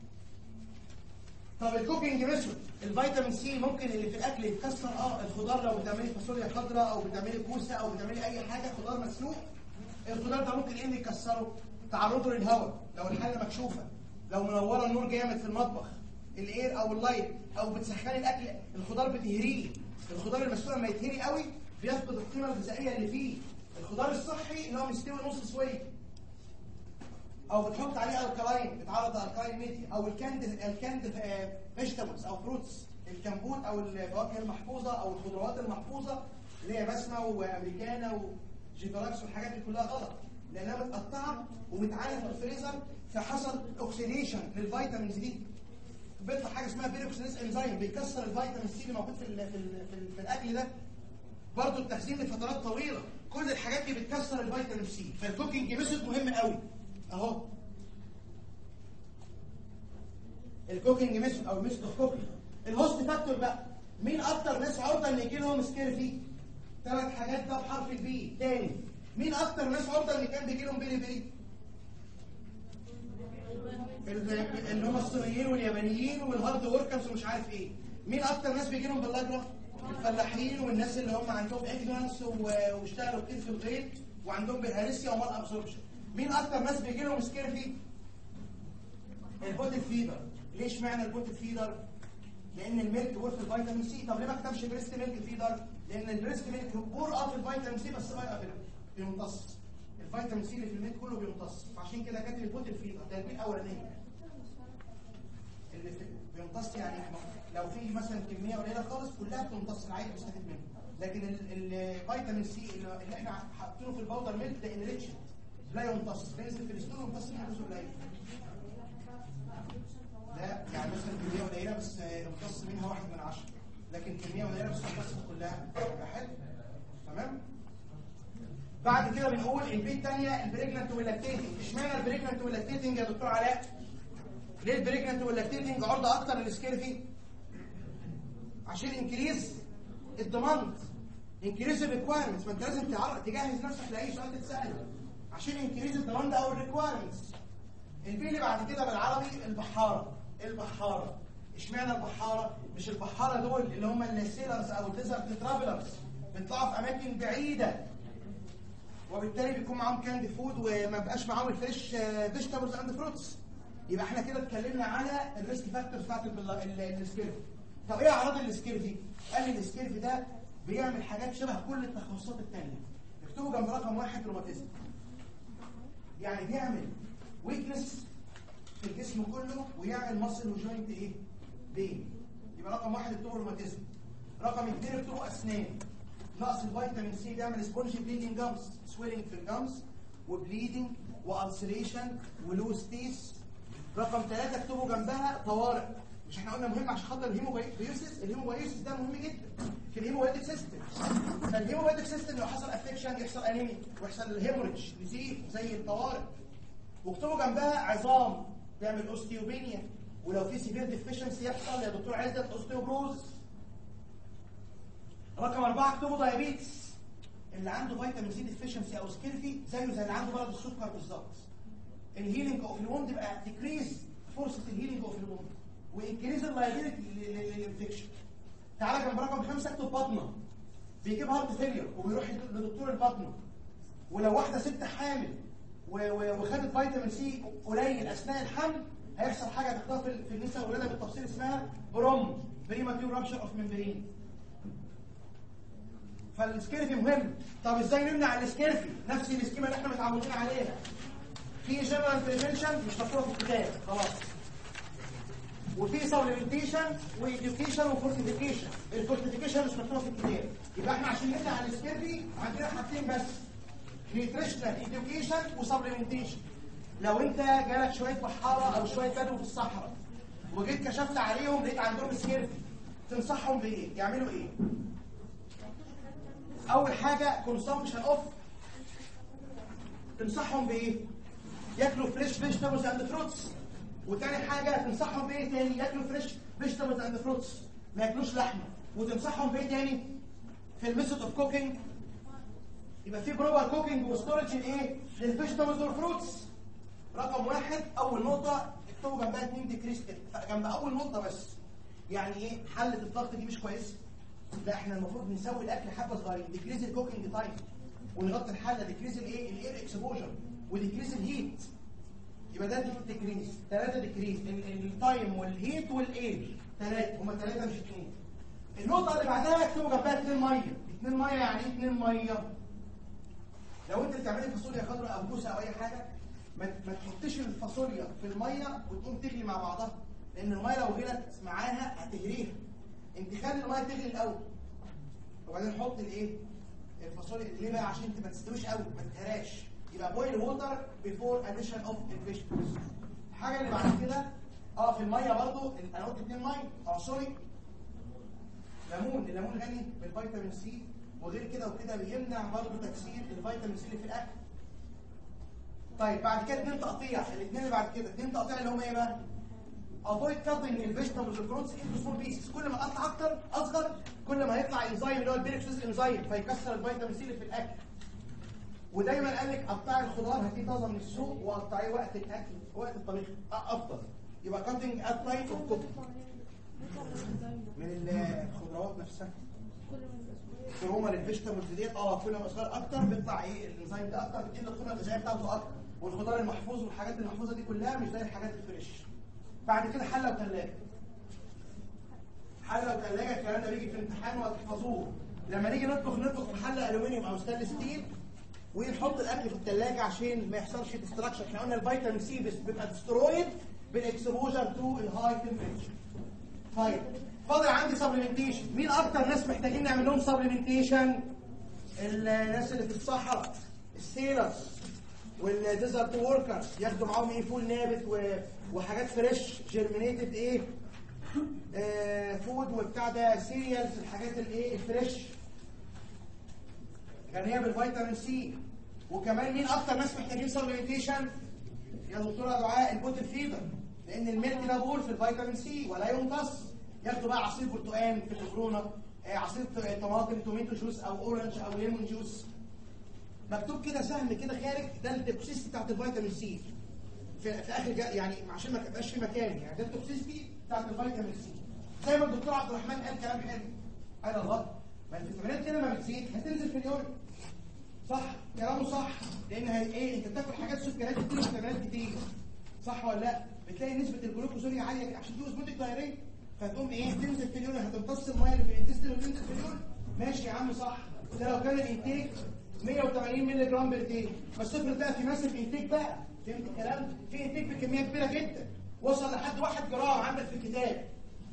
طب الكوكينج ميثود الفيتامين سي ممكن اللي في الاكل يتكسر اه الخضار لو بتعملي فاصوليا خضراء او بتعملي كوسه او بتعملي اي حاجه خضار مسلوق الخضار ده ممكن ايه اللي يكسره تعرضه للهواء لو الحله مكشوفه لو منوره النور جامد في المطبخ الاير او اللايت او بتسخني الاكل الخضار بتهريه الخضار المسلوق لما يتهري قوي بيفقد القيمه الغذائيه اللي فيه الخضار الصحي اللي هو مستوي نص سويه او بتحط عليه الكلاين بتعرض الكلاين ميديا او الكاند الكاند فيجيتابلز او فروتس الكمبوت او الفواكه المحفوظه او الخضروات المحفوظه اللي هي بسمه وامريكانا وجيفراكس والحاجات دي كلها غلط لانها متقطعه ومتعالجه في الفريزر فحصل اوكسيديشن للفيتامينز دي بيطلع حاجه اسمها بيروكسيديز انزيم بيكسر الفيتامين سي اللي موجود في ال في, ال في, ال في الاكل ده برضه التخزين لفترات طويله كل الحاجات دي بتكسر الفيتامين سي فالكوكينج ميثود مهم قوي اهو الكوكينج ميثود او ميثود اوف كوكينج الهوست فاكتور بقى مين اكتر ناس عرضه ان يجي لهم سكيرفي ثلاث حاجات ده بحرف البي تاني مين اكتر ناس عرضه ان كان بيجي لهم بيلي بيلي اللي هم الصينيين واليابانيين والهارد وركرز ومش عارف ايه مين اكتر ناس بيجي لهم باللاجرا الفلاحين والناس اللي هم عندهم اجنانس واشتغلوا كتير في الغيط وعندهم بالهارسيا ومال ابسوربشن مين اكتر ناس بيجي لهم سكيرفي البوتل فيدر ليش معنى البوتل فيدر لان الميلك ورث الفيتامين سي طب ليه ما كتبش بريست ميلك فيدر لان البريست ميلك ورقه في الفيتامين سي بس بقى بيمتص الفيتامين سي اللي في الميلك كله بيمتص فعشان كده كاتب البوتل فيدر ده البيت الاولانيه اللي في بيمتص يعني لو في مثلا كميه قليله خالص كلها بتمتص العادي بيستفيد منها لكن الفيتامين سي اللي احنا حاطينه في الباودر ميلك ده انريتشد لا يمتص بينزل في الستور ويمتص منه جزء قليل لا يعني مثلا كميه قليله بس يمتص منها واحد من عشرة لكن كميه قليله بس يمتص كلها يبقى حلو تمام بعد كده بنقول البي الثانيه البريجننت واللاكتيتنج اشمعنى البريجننت واللاكتيتنج يا دكتور علاء ليه البريجننت واللاكتيتنج عرضه اكتر للسكيرفي عشان انكريز الديماند انكريز الريكوايرمنتس ما انت لازم تعرف تجهز نفسك لاي سؤال تتسال عشان انكريز الديماند او الريكوايرمنتس البي اللي بعد كده بالعربي البحاره البحاره اشمعنى البحاره مش البحاره دول اللي هم السيلرز او الديزرت ترافلرز بيطلعوا في اماكن بعيده وبالتالي بيكون معاهم كاند فود وما بقاش معاهم الفريش فيجيتابلز اند فروتس يبقى احنا كده اتكلمنا على الريسك فاكتورز بتاعت السكيرفي طب ايه اعراض السكيرفي قال لي السكيرفي ده بيعمل حاجات شبه كل التخصصات الثانيه اكتبوا جنب رقم واحد روماتيزم يعني بيعمل ويكنس في الجسم كله ويعمل مصل وجوينت ايه بين يبقى رقم واحد اكتبوا روماتيزم رقم اثنين اكتبوا اسنان نقص الفيتامين سي بيعمل سبونج بليدنج جامز سويلنج في الجامز وبليدنج والسريشن ولوز تيس رقم ثلاثة اكتبوا جنبها طوارئ مش احنا قلنا مهم عشان خاطر الهيموبايوسيس الهيموبايوسيس ده مهم جدا في الهيموبايوتيك سيستم فالهيموبايوتيك سيستم لو حصل افكشن يحصل انيميا ويحصل الهيموريدج نزيف زي الطوارئ واكتبوا جنبها عظام تعمل اوستيوبينيا ولو في سيفير ديفيشنسي يحصل يا دكتور عزت اوستيوبروز رقم أربعة اكتبوا دايابيتس اللي عنده فيتامين سي ديفيشنسي او سكيرفي زيه زي اللي عنده مرض السكر بالظبط الهيلينج اوف الوند يبقى ديكريز فرصه الهيلينج اوف الوند وانكريز اللايبيلتي للانفكشن تعالى جنب رقم خمسه اكتب بطنه بيجيب هارت فيلير وبيروح لدكتور البطنه ولو واحده ست حامل وخدت فيتامين سي قليل اثناء الحمل هيحصل حاجه تختار في النساء والولاده بالتفصيل اسمها بروم بريماتيور رابشر اوف ممبرين فالسكيرفي مهم طب ازاي نمنع السكيرفي نفس السكيما اللي احنا متعودين عليها في جنرال بريفنشن مش مكتوبه في الكتاب خلاص وفي سبلمنتيشن وإديوكيشن وفورتيفيكيشن الفورتيفيكيشن مش مكتوبه في الكتاب يبقى احنا عشان نمنع السكيرفي عندنا حاجتين بس نيوتريشنال إديوكيشن وسبلمنتيشن لو انت جالك شويه بحاره او شويه بدو في الصحراء وجيت كشفت عليهم لقيت عندهم سكيرفي تنصحهم بايه؟ يعملوا ايه؟ اول حاجه كونسامبشن اوف تنصحهم بايه؟ ياكلوا فريش فيجيتابلز اند فروتس وتاني حاجه تنصحهم بايه تاني؟ ياكلوا فريش فيجيتابلز اند فروتس ما ياكلوش لحمه وتنصحهم بايه تاني؟ في الميثود اوف كوكينج يبقى في بروبر كوكينج وستورج الايه؟ للفيجيتابلز والفروتس رقم واحد اول نقطه اكتبوا جنبها اتنين ديكريس جنب اول نقطه بس يعني ايه حله الضغط دي مش كويسه لا احنا المفروض نسوي الاكل حبه صغيرين ديكريز الكوكينج تايم ونغطي الحله ديكريز الايه الاير اكسبوجر وديكريز الهيت يبقى ده ديكريز ثلاثه ديكريز التايم والهيت والاير ثلاثه هم ثلاثه مش اثنين النقطه اللي بعدها اكتبوا جنبها اثنين ميه اثنين ميه يعني ايه اثنين ميه لو انت بتعملي فاصوليا خضراء او كوسه او اي حاجه ما ما تحطش الفاصوليا في الميه وتقوم تغلي مع بعضها لان الميه لو غلت معاها هتهريها انت خلي الميه تغلي الاول وبعدين حط الايه الفاصوليا ليه بقى عشان ما تستويش قوي ما تتهراش يبقى بويل ووتر بيفور اديشن اوف الفيجيتابلز الحاجه اللي بعد كده اه في الميه برضو انا قلت اتنين ميه اه سوري ليمون الليمون غني بالفيتامين سي وغير كده وكده بيمنع برضه تكسير الفيتامين سي اللي في الاكل طيب بعد كده اتنين تقطيع الاثنين اللي بعد كده اتنين تقطيع اللي هم ايه بقى افويد كاتنج الفيجيتابلز والفروتس انتو سمول بيسز كل ما اقطع اكتر اصغر كل ما هيطلع انزيم اللي هو البيركسوس انزيم فيكسر الفيتامين سي اللي في الاكل ودايما قال لك قطعي الخضار هاتيه طازه من السوق وقطعيه وقت الاكل وقت الطبيخ افضل يبقى كاتنج ات تايم اوف كوكينج من الخضروات نفسها الكرومه للفيجيتابلز ديت اه كل ما صغير اكتر بيطلع ايه الانزيم ده اكتر بتدي القيمه الغذائيه بتاعته اكتر والخضار المحفوظ والحاجات المحفوظه دي كلها مش زي الحاجات الفريش بعد كده حله وثلاجه حله وثلاجه الكلام ده بيجي في الامتحان وهتحفظوه لما نيجي نطبخ نطبخ في حله الومنيوم او ستانلس ستيل ونحط الاكل في الثلاجه عشان ما يحصلش ديستراكشن احنا قلنا الفيتامين سي بس بيبقى ديسترويد بالاكسبوجر تو الهاي تمبريتشر طيب فاضل عندي سبلمنتيشن مين اكتر ناس محتاجين نعمل لهم سبلمنتيشن الناس اللي في الصحراء السيلرز والديزرت وركرز ياخدوا معاهم ايه فول نابت و... وحاجات فريش جيرمينيتد ايه آه فود وبتاع ده سيريالز الحاجات الايه الفريش غنيه بالفيتامين سي وكمان مين اكتر ناس محتاجين سبلمنتيشن يا دكتوره دعاء البوتل فيبر لان الميلك ده بول في الفيتامين سي ولا يمتص ياخدوا بقى عصير برتقال في الكورونا آه عصير طماطم توميتو جوس او اورنج او ليمون جوس مكتوب كده سهم كده خارج ده التوكسيستي بتاعت الفيتامين سي في, في اخر جا يعني عشان ما تبقاش في مكان يعني ده التوكسيستي بتاعت الفيتامين سي زي ما الدكتور عبد الرحمن قال كلام حلو قال الله ما الفيتامينات كده ما بتزيد هتنزل في اليورين صح كلامه صح لان هي ايه انت بتاكل حاجات سكريات كتير وفيتامينات كتير صح ولا لا بتلاقي نسبه الجلوكوزوريا عاليه عشان دي اوزموتيك دايريه فتقوم ايه تنزل في اليورين هتمتص الميه اللي في الانتستين وتنزل في اليورين ماشي يا عم صح ده لو كان الانتيك 180 مللي جرام بر بس افرض بقى في ماسف انتيك بقى فهمت الكلام في انتيك بكميه كبيره جدا وصل لحد 1 جرام عندك في الكتاب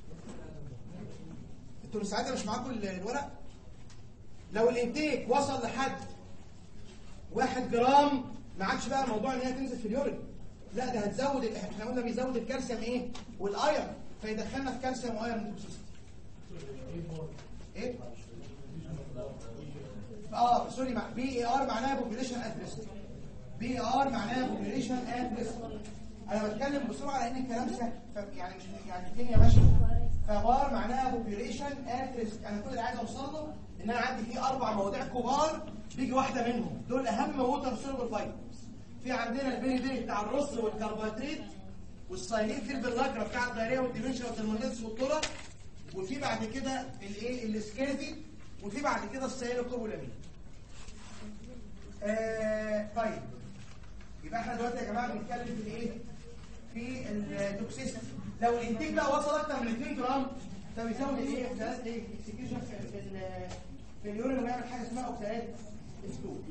انتوا ساعتها مش معاكم الورق لو الانتيك وصل لحد 1 جرام ما عادش بقى موضوع ان هي تنزل في اليورين لا ده هتزود احنا قلنا بيزود الكالسيوم ايه والايرون فيدخلنا في كالسيوم وايرون توكسيستي ايه اه سوري بي اي ار معناها بوبيليشن ات ريسك بي اي ار معناها بوبيليشن ات ريسك انا بتكلم بسرعه لان الكلام سهل يعني مش يعني الدنيا ماشيه فبار معناها بوبيليشن ات ريسك انا كل اللي عايز اوصل له ان انا عندي فيه اربع مواضيع كبار بيجي واحده منهم دول اهم ووتر سولبل فايتامينز في عندنا البيري بيري بتاع الرز والكربوهيدرات والسايلين في البلاجرا بتاع الدايريه والديمنشن والترمونيتس والطرق وفي بعد كده الايه الاسكيرتي وفي بعد كده السيلوكوبولامين آه طيب يبقى احنا دلوقتي يا جماعه بنتكلم في الايه في التوكسيستي لو الانتاج بقى وصل اكتر من 2 جرام ده بيزود الايه اوكسالات ايه اكسكيوشن في في اليورين ويعمل حاجه اسمها اوكسالات اسلوب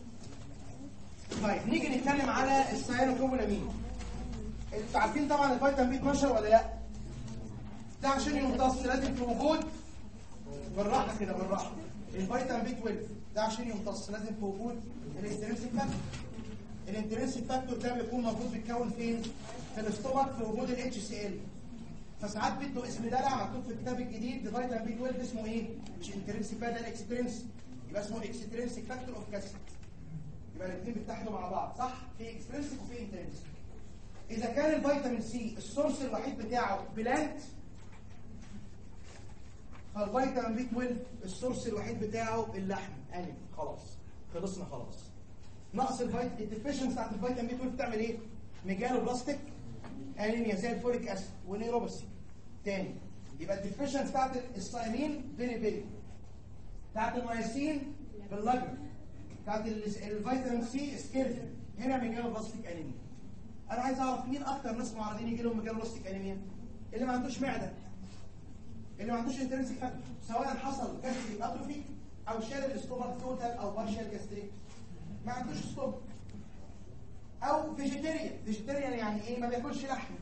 طيب نيجي نتكلم على السيلوكوبولامين انتوا عارفين طبعا الفيتامين بي 12 ولا لا ده عشان يمتص لازم في وجود بالراحه كده بالراحه الفيتامين بي 12 ده عشان يمتص لازم في وجود الانترنسيك فاكتور الانترنسيك فاكتور ده بيكون موجود بيتكون فين في الاستومك في وجود الاتش سي ال فساعات بده اسم دلع مكتوب في الكتاب الجديد فيتامين بي 12 اسمه ايه مش انترنسيك بقى ده الاكسترنسيك يبقى اسمه اكسترنسيك فاكتور اوف كاسيت يبقى الاثنين بيتحدوا مع بعض صح في اكسترنسيك وفي انترنسيك اذا كان الفيتامين سي السورس الوحيد بتاعه بلانت فالفيتامين بي 12 السورس الوحيد بتاعه اللحم انيمال خلاص خلصنا خلاص نقص الفيتامين الديفيشن بتاعت الفيتامين بي 12 بتعمل ايه ميجالو بلاستيك انيميا زي الفوليك اسيد ونيروباثي تاني يبقى الديفيشن بتاعت الصيامين فيري فيري بتاعت المياسين باللاجر بتاعت الفيتامين سي سكيرتن هنا ميجالو بلاستيك انيميا انا عايز اعرف مين اكتر ناس معرضين يجي لهم ميجالو بلاستيك انيميا اللي ما عندوش معده اللي ما عندوش انترنسيك فاكتور سواء حصل جاستريك اتروفي او شال الاستومك توتال او بارشال جاستريك ما عندوش ستوب او فيجيتيريان فيجيتيريان يعني ايه ما بياكلش لحمه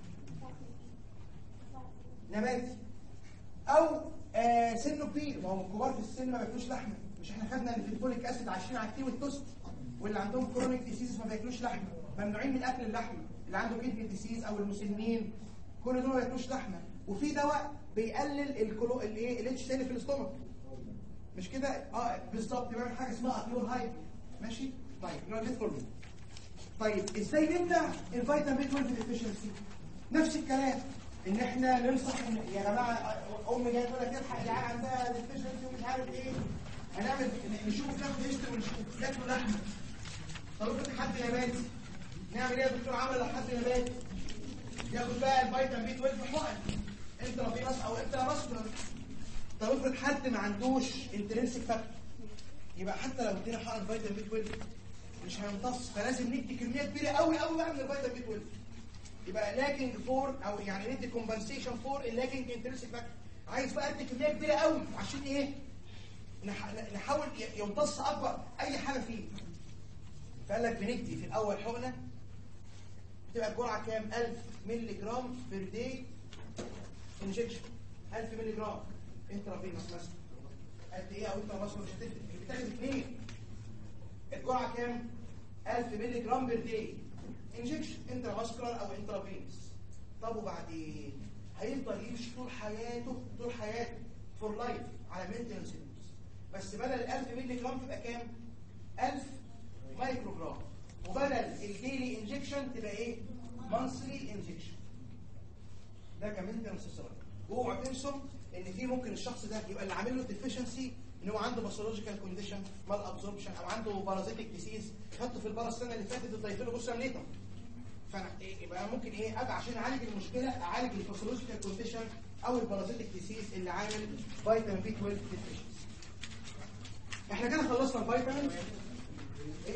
نباتي او آه سنه كبير ما هو الكبار في السن ما بياكلوش لحمه مش احنا خدنا ان في الفوليك اسيد عايشين على التي والتوست واللي عندهم كرونيك ديسيز ما بياكلوش لحمه ممنوعين من اكل اللحمه اللي عنده كيدني ديسيز او المسنين كل دول ما بياكلوش لحمه وفي دواء بيقلل الكلو الايه الاتش سي في الاستومك مش كده اه بالظبط بيعمل حاجه اسمها ابيور هاي ماشي طيب يلا ندخل طيب ازاي نمنع الفيتامين بي 12 ديفيشنسي نفس الكلام ان احنا ننصح ان يا جماعه ام جايه تقول لك الحق العيال عندها ديفيشنسي ومش عارف ايه هنعمل نشوف كام هيستوري ونشوف ياكلوا لحمه طب افرض حد نباتي نعمل ايه يا دكتور عمل لو حد نباتي ياخد بقى الفيتامين بي 12 حقن انترافينوس او انترافاسكولار طب افرض حد ما عندوش انترنسك فاكتور يبقى حتى لو ادينا حقن فيتامين بي 12 مش هيمتص فلازم ندي كميه كبيره قوي قوي بقى من الفيتامين بي 12 يبقى لاكينج فور او يعني ندي كومبنسيشن فور اللاكينج انترنسك فاكتور عايز بقى ادي كميه كبيره قوي عشان ايه نح- نحاول ي- يمتص اكبر اي حاجه فيه فقال لك بندي في الاول حقنه بتبقى الجرعه كام 1000 مللي جرام بير داي انجكشن 1000 مللي جرام انترافينوس مثلا قد ايه او انترافاسكولار مش هتفرق اللي بتاخد اثنين الجرعه كام 1000 مللي جرام بير داي انجكشن انترافاسكولار او انترافينوس طب وبعدين هيفضل يمشي طول حياته طول حياته فور لايف على مينتنس بس بدل ال 1000 مللي جرام تبقى كام 1000 مايكرو جرام وبدل الديلي انجكشن تبقى ايه مانثلي انجكشن ده كمينتنس سيرابي واوعوا تنسوا ان في ممكن الشخص ده يبقى اللي عامل له ديفيشنسي ان هو عنده باثولوجيكال كونديشن مال ابزوربشن او عنده بارازيتيك ديسيز حطه في البارا السنه اللي فاتت تضيف له بوسام ليتر فانا إيه يبقى ممكن ايه ابقى عشان اعالج المشكله اعالج الباثولوجيكال كونديشن او البارازيتيك ديسيز اللي عامل فيتامين بي 12 ديفيشنسي احنا كده خلصنا الفيتامين إيه؟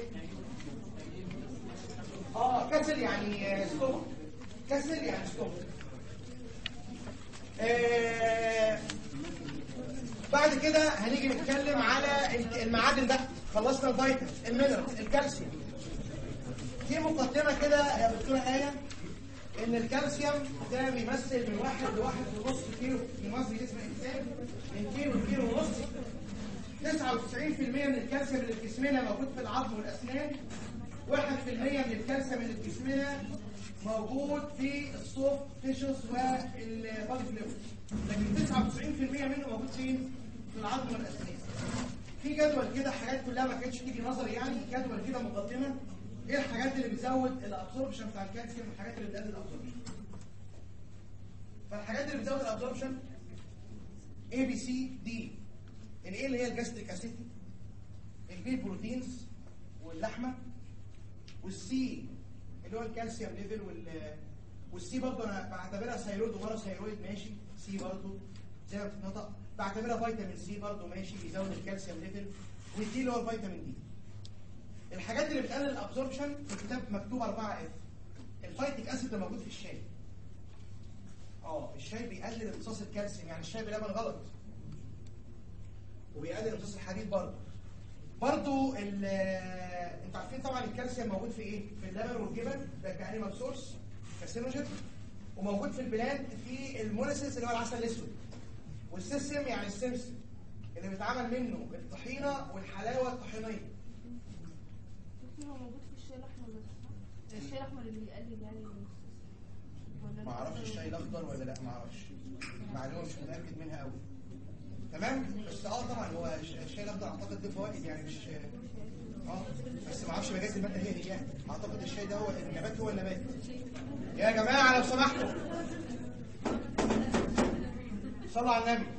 اه كسل يعني ستومك كسل يعني ستومك آه بعد كده هنيجي نتكلم على المعادن ده خلصنا الفيتامين المينرال الكالسيوم في مقدمه كده يا دكتوره ايه ان الكالسيوم ده بيمثل من واحد لواحد ونص كيلو في مصر جسم الانسان من كيلو لكيلو ونص 99% من الكالسيوم اللي في جسمنا موجود في العظم والاسنان 1% من الكالسيوم اللي في جسمنا موجود في الصوف تيشوز والبادي فلويد لكن 99% منه موجود فين؟ في العظم والاسنان في جدول كده حاجات كلها ما كانتش تيجي نظري يعني جدول كده مقدمه ايه الحاجات اللي بتزود الابسوربشن بتاع الكالسيوم والحاجات اللي بتقلل الابسوربشن فالحاجات اللي بتزود الابسوربشن A B C D الايه اللي هي الجاستريك اسيتي البي بروتينز واللحمه والسي اللي هو الكالسيوم ليفل وال والسي برضه انا بعتبرها ثيرويد وبارا ثيرويد ماشي سي برضه زي ما بتتنطق بعتبرها فيتامين سي برضه ماشي بيزود الكالسيوم ليفل والدي اللي هو الفيتامين دي الحاجات اللي بتقلل الابسوربشن في الكتاب مكتوب 4 اف الفايتيك اسيد ده موجود في الشاي اه الشاي بيقلل امتصاص الكالسيوم يعني الشاي بلبن غلط وبيقلل امتصاص الحديد برضه برضه ال- انتوا عارفين طبعا الكالسيوم موجود في ايه؟ في اللبن والجبن ده كانيمال سورس كارسينوجين وموجود في البلاد في الموليسيس اللي هو العسل الاسود والسيسم يعني السمسم اللي بيتعمل منه الطحينه والحلاوه الطحينيه هو موجود في الشاي الاحمر بس صح؟ الشاي الاحمر اللي بيقلل يعني ولا ما اعرفش الشاي الاخضر ولا لا ما اعرفش معلومه مش متاكد منها قوي تمام بس اه طبعا هو الش- الشاي الاخضر اعتقد له فوائد يعني مش اه بس ما اعرفش بجاز الماده هي هي اعتقد الشاي ده هو النبات هو النبات يا جماعه لو سمحتوا صلوا على النبي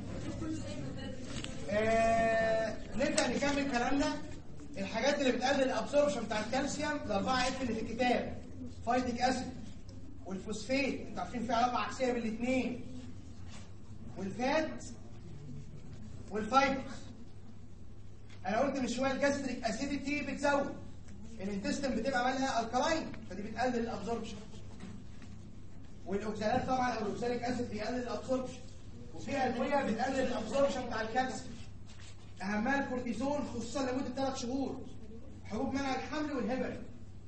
آه نبدا نكمل كلامنا الحاجات اللي بتقلل الابسوربشن بتاع الكالسيوم الاربعه اف اللي في الكتاب فايتيك اسيد والفوسفات انتوا عارفين في علاقه عكسيه بين الاثنين والفات والفايبرز انا قلت من شويه الجاستريك اسيديتي بتزود الانتستين بتبقى مالها الكلاين فدي بتقلل الابسوربشن والاوكسالات طبعا او الاوكساليك اسيد بيقلل الابسوربشن وفي ادويه بتقلل الابسوربشن بتاع الكالسيوم اهمها الكورتيزون خصوصا لمده ثلاث شهور حبوب منع الحمل والهبل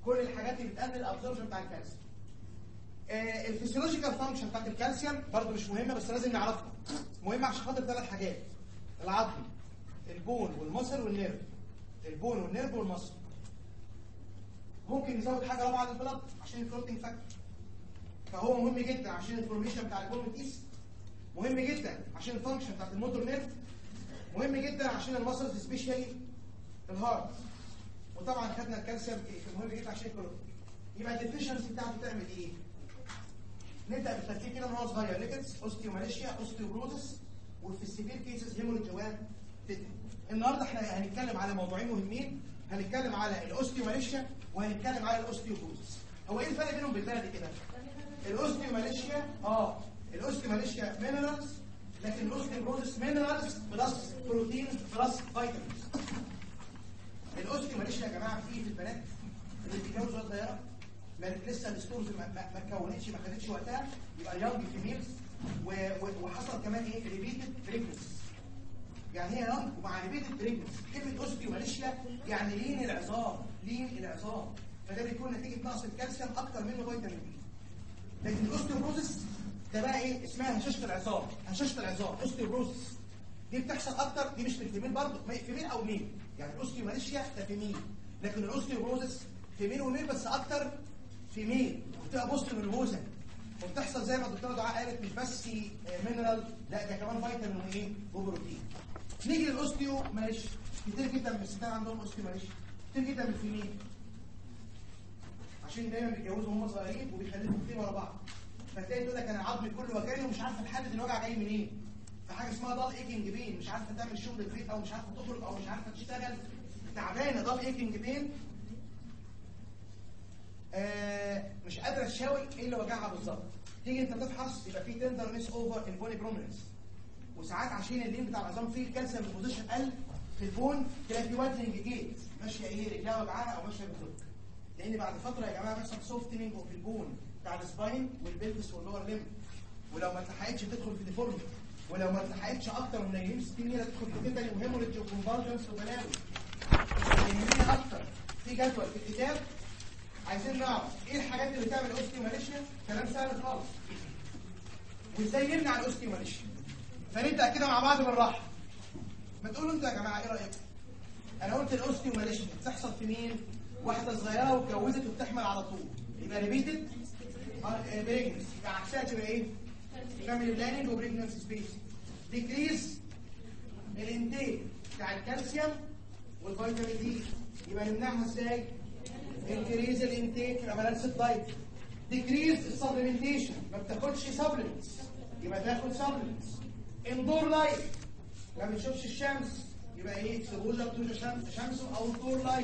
كل الحاجات اللي بتقلل الابزوربشن بتاع الكالسيوم آه الفسيولوجيكال فانكشن بتاعت الكالسيوم برضه مش مهمه بس لازم نعرفها مهمه عشان خاطر ثلاث حاجات العظم البون والمصل والنيرف البون والنيرف والمصل ممكن نزود حاجه رابعه للبلد عشان الفلوتنج فاكتور فهو مهم جدا عشان الفورميشن بتاع البون متقيس مهم جدا عشان الفانكشن بتاعت الموتور نيرف مهم جدا عشان المسلز سبيشالي الهارت وطبعا خدنا الكالسيوم في مهم جدا عشان الكلوتين يبقى الديفيشنسي بتاعته تعمل ايه؟ نبدا بالترتيب كده من هو صغير ليكتس اوستيوماليشيا اوستيوبروزس وفي السيفير كيسز هيموريدج جوان تتن النهارده احنا هنتكلم على موضوعين مهمين هنتكلم على الاوستيوماليشيا وهنتكلم على الاوستيوبروزس هو ايه الفرق بينهم بالبلدي كده؟ الاوستيوماليشيا اه الاوستيوماليشيا مينرالز لكن الاوستيوبروزس مينرالز بلس بروتين بلس فيتامينز الاوستيوماليشيا يا جماعه في في البنات اللي بيتجوزوا وهي صغيره ما لسه الستورز ما, ما, ما اتكونتش ما خدتش وقتها يبقى يونج فيميلز وحصل كمان ايه ريبيتد بريجنسي يعني هي يونج ومع ريبيتد بريجنسي كلمه اوستيوماليشيا يعني لين العظام لين العظام فده بيكون نتيجه نقص الكالسيوم اكتر منه فيتامين بي لكن الاوستيوبروزس ده بقى ايه اسمها هشاشه العظام هشاشه العظام اوستيوبروزس دي بتحصل اكتر دي مش في الفيميل برضه فيميل او ميل يعني الاوستيوماليشيا ده فيميل لكن الاوستيوبروزس فيميل وميل بس اكتر فيميل وبتبقى بوست من وبتحصل زي ما الدكتوره دعاء قالت مش بس مينرال لا ده كمان فيتامين وايه وبروتين نيجي للاوستيو ماليشيا كتير جدا من الستات عندهم اوستيو ماليشيا كتير جدا من الفيميل عشان دايما بيتجوزوا وهم صغيرين وبيخلفوا كتير ورا بعض فتلاقي تقول لك انا عظمي كله وجعني ومش عارفه تحدد الوجع جاي منين فحاجه اسمها ضل ايكنج بين مش عارفه تعمل شغل البيت او مش عارفه تخرج او مش عارفه تشتغل تعبانه ضل ايكنج بين آه مش قادره تشاور ايه اللي وجعها بالظبط تيجي انت تفحص يبقى في تندرنس اوفر البوني بروميننس وساعات عشان اللين بتاع العظام فيه الكالسيوم بوزيشن قل في البون تلاقي في وادلنج جيت ماشيه ايه رجلها وجعها او ماشيه بتدق لان بعد فتره يا جماعه بيحصل سوفتنج في البون بتاع السباين والبلفس واللور ليم ولو ما اتلحقتش تدخل في ديفورميتي ولو ما اتلحقتش اكتر من يوم 60 يوم تدخل في تيتاني وهيموريدج وكونفرجنس وبلاوي يهمني اكتر في جدول في الكتاب عايزين نعرف ايه الحاجات اللي بتعمل اوستيوماليشيا كلام سهل خالص وازاي نمنع الاوستيوماليشيا فنبدا كده مع بعض بالراحه ما تقولوا انتوا يا جماعه ايه رايكم انا قلت الاوستيوماليشيا بتحصل في مين واحده صغيره واتجوزت وبتحمل على طول يبقى ريبيتد بريجنسي يبقى عكسها تبقى ايه فاميلي بلاننج وبريجنسي سبيس ديكريز الانتاج بتاع الكالسيوم والفيتامين دي يبقى نمنعها ازاي انكريز الانتاج في بالانس الدايت ديكريز السبلمنتيشن ما بتاخدش سبلمنتس يبقى تاخد سبلمنتس اندور لايت ما بتشوفش الشمس يبقى ايه اكسبوجر تو شمس شمس او دور لايت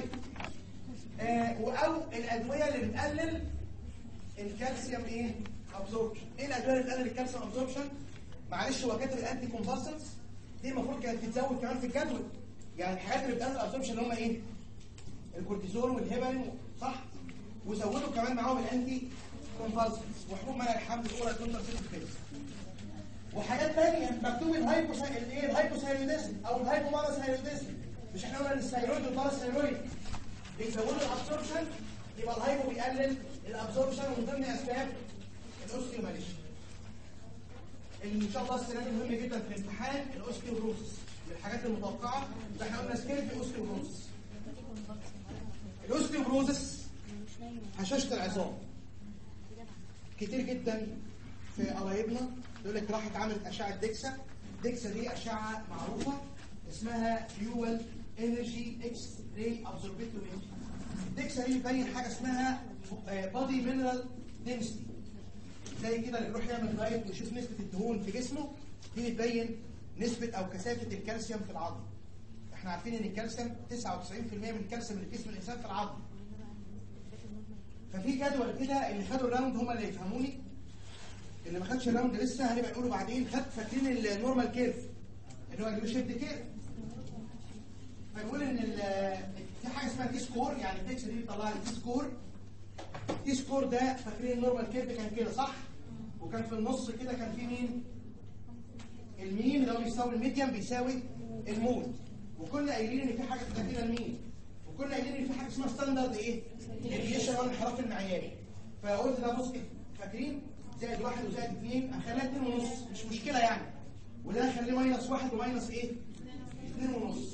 آه او الادويه اللي بتقلل الكالسيوم ايه ابزوربشن ايه الادويه اللي بتقلل الكالسيوم ابزوربشن معلش هو كاتب الانتي كومباسنس دي المفروض كانت تتزود كمان في الجدول يعني الحاجات اللي بتقلل الابزوربشن اللي هم ايه الكورتيزون والهيبرين صح وزودوا كمان معاهم الانتي كومبالسنس وحبوب منع الحمل الاولى كونتر سيتيفيز وحاجات ثانيه مكتوب الهايبوس الايه الهايبوثايروديزم او الهايبوباراثايروديزم مش احنا قلنا الثايرويد والباراثايرويد بيزودوا الابسوربشن يبقى الهايبو بيقلل الابسوربشن ومن ضمن اسباب الاوستيوماليشيا اللي ان شاء الله السنه دي مهم جدا في الامتحان الاوستيوبروسس من الحاجات المتوقعه ده احنا قلنا سكيل في اوستيوبروسس الاوستيوبروزس هشاشه العظام كتير جدا في قرايبنا يقول لك راحت عملت اشعه ديكسا ديكسا دي اشعه معروفه اسمها فيول انرجي اكس راي ابزوربيتومتري ديكسا دي بتبين حاجه اسمها بادي مينرال دنسيتي زي كده اللي يروح يعمل دايت ويشوف نسبه الدهون في جسمه دي بتبين نسبه او كثافه الكالسيوم في العظم احنا عارفين ان الكالسيوم 99% من الكالسيوم اللي في جسم الانسان في العظم ففي جدول كده اللي خدوا الراوند هم اللي يفهموني اللي ما خدش الراوند لسه هنبقى نقوله بعدين خد فاكرين النورمال كيرف اللي هو اللي شيفت كيرف فيقول ان في حاجه اسمها تي سكور يعني التكس دي بيطلع لي تي سكور تي سكور ده فاكرين النورمال كيرف كان كده صح وكان في النص كده كان في مين الميم اللي هو بيساوي الميديم بيساوي المود وكنا قايلين ان في حاجه اسمها كده المين وكنا قايلين ان في حاجه اسمها ستاندرد ايه؟ ديفيشن او الانحراف المعياري فقلت ده بص كده فاكرين؟ زائد واحد وزائد اثنين هنخليها اتنين ونص مش مشكله يعني وده هنخليه ماينس واحد وماينس ايه؟ اتنين ونص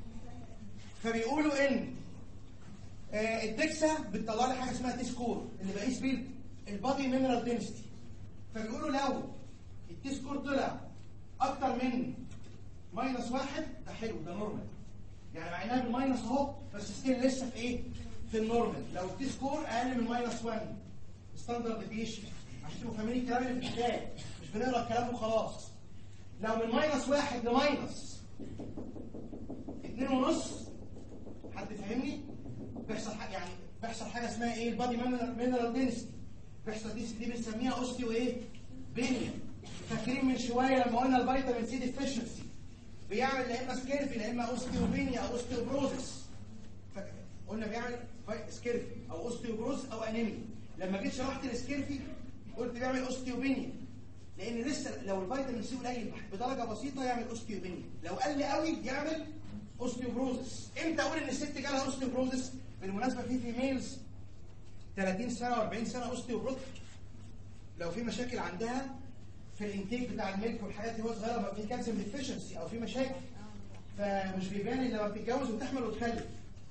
فبيقولوا ان آه، الدكسا بتطلع لي حاجه اسمها تي سكور اللي بقيس بيه البادي مينرال دنسيتي فبيقولوا لو التي سكور طلع اكتر من ماينس واحد ده حلو ده نورمال يعني مع انها بالماينس اهو بس ستيل لسه في ايه؟ في النورمال لو التي سكور اقل من ماينس 1 ستاندرد ديفيشن عشان تبقوا فاهمين الكلام اللي في الكتاب مش بنقرا الكلام وخلاص لو من ماينس واحد لماينس اتنين ونص حد فاهمني؟ بيحصل حاجه يعني بيحصل حاجه اسمها ايه؟ البادي مينرال دنسيتي بيحصل دي دي بنسميها اوستيو ايه؟ بينيا فاكرين من شويه لما قلنا الفيتامين سي ديفيشنسي بيعمل لا اما سكيرفي لا اما اوستيوبينيا او اوستيوبروزس فاكر قلنا بيعمل في- سكيرفي او اوستيوبروز او انيميا لما جيت شرحت السكيرفي قلت بيعمل اوستيوبينيا لان لسه لو الفيتامين سي قليل بدرجه بسيطه يعمل اوستيوبينيا لو قل قوي يعمل اوستيوبروزس امتى اقول ان الست جالها اوستيوبروزس بالمناسبه في فيميلز 30 سنه و40 سنه اوستيوبروز لو في مشاكل عندها في الانتيك بتاع الميلك والحاجات دي وهي صغيره بقى في كالسيوم ديفيشنسي او في مشاكل فمش بيبان الا لما بتتجوز وتحمل وتخلف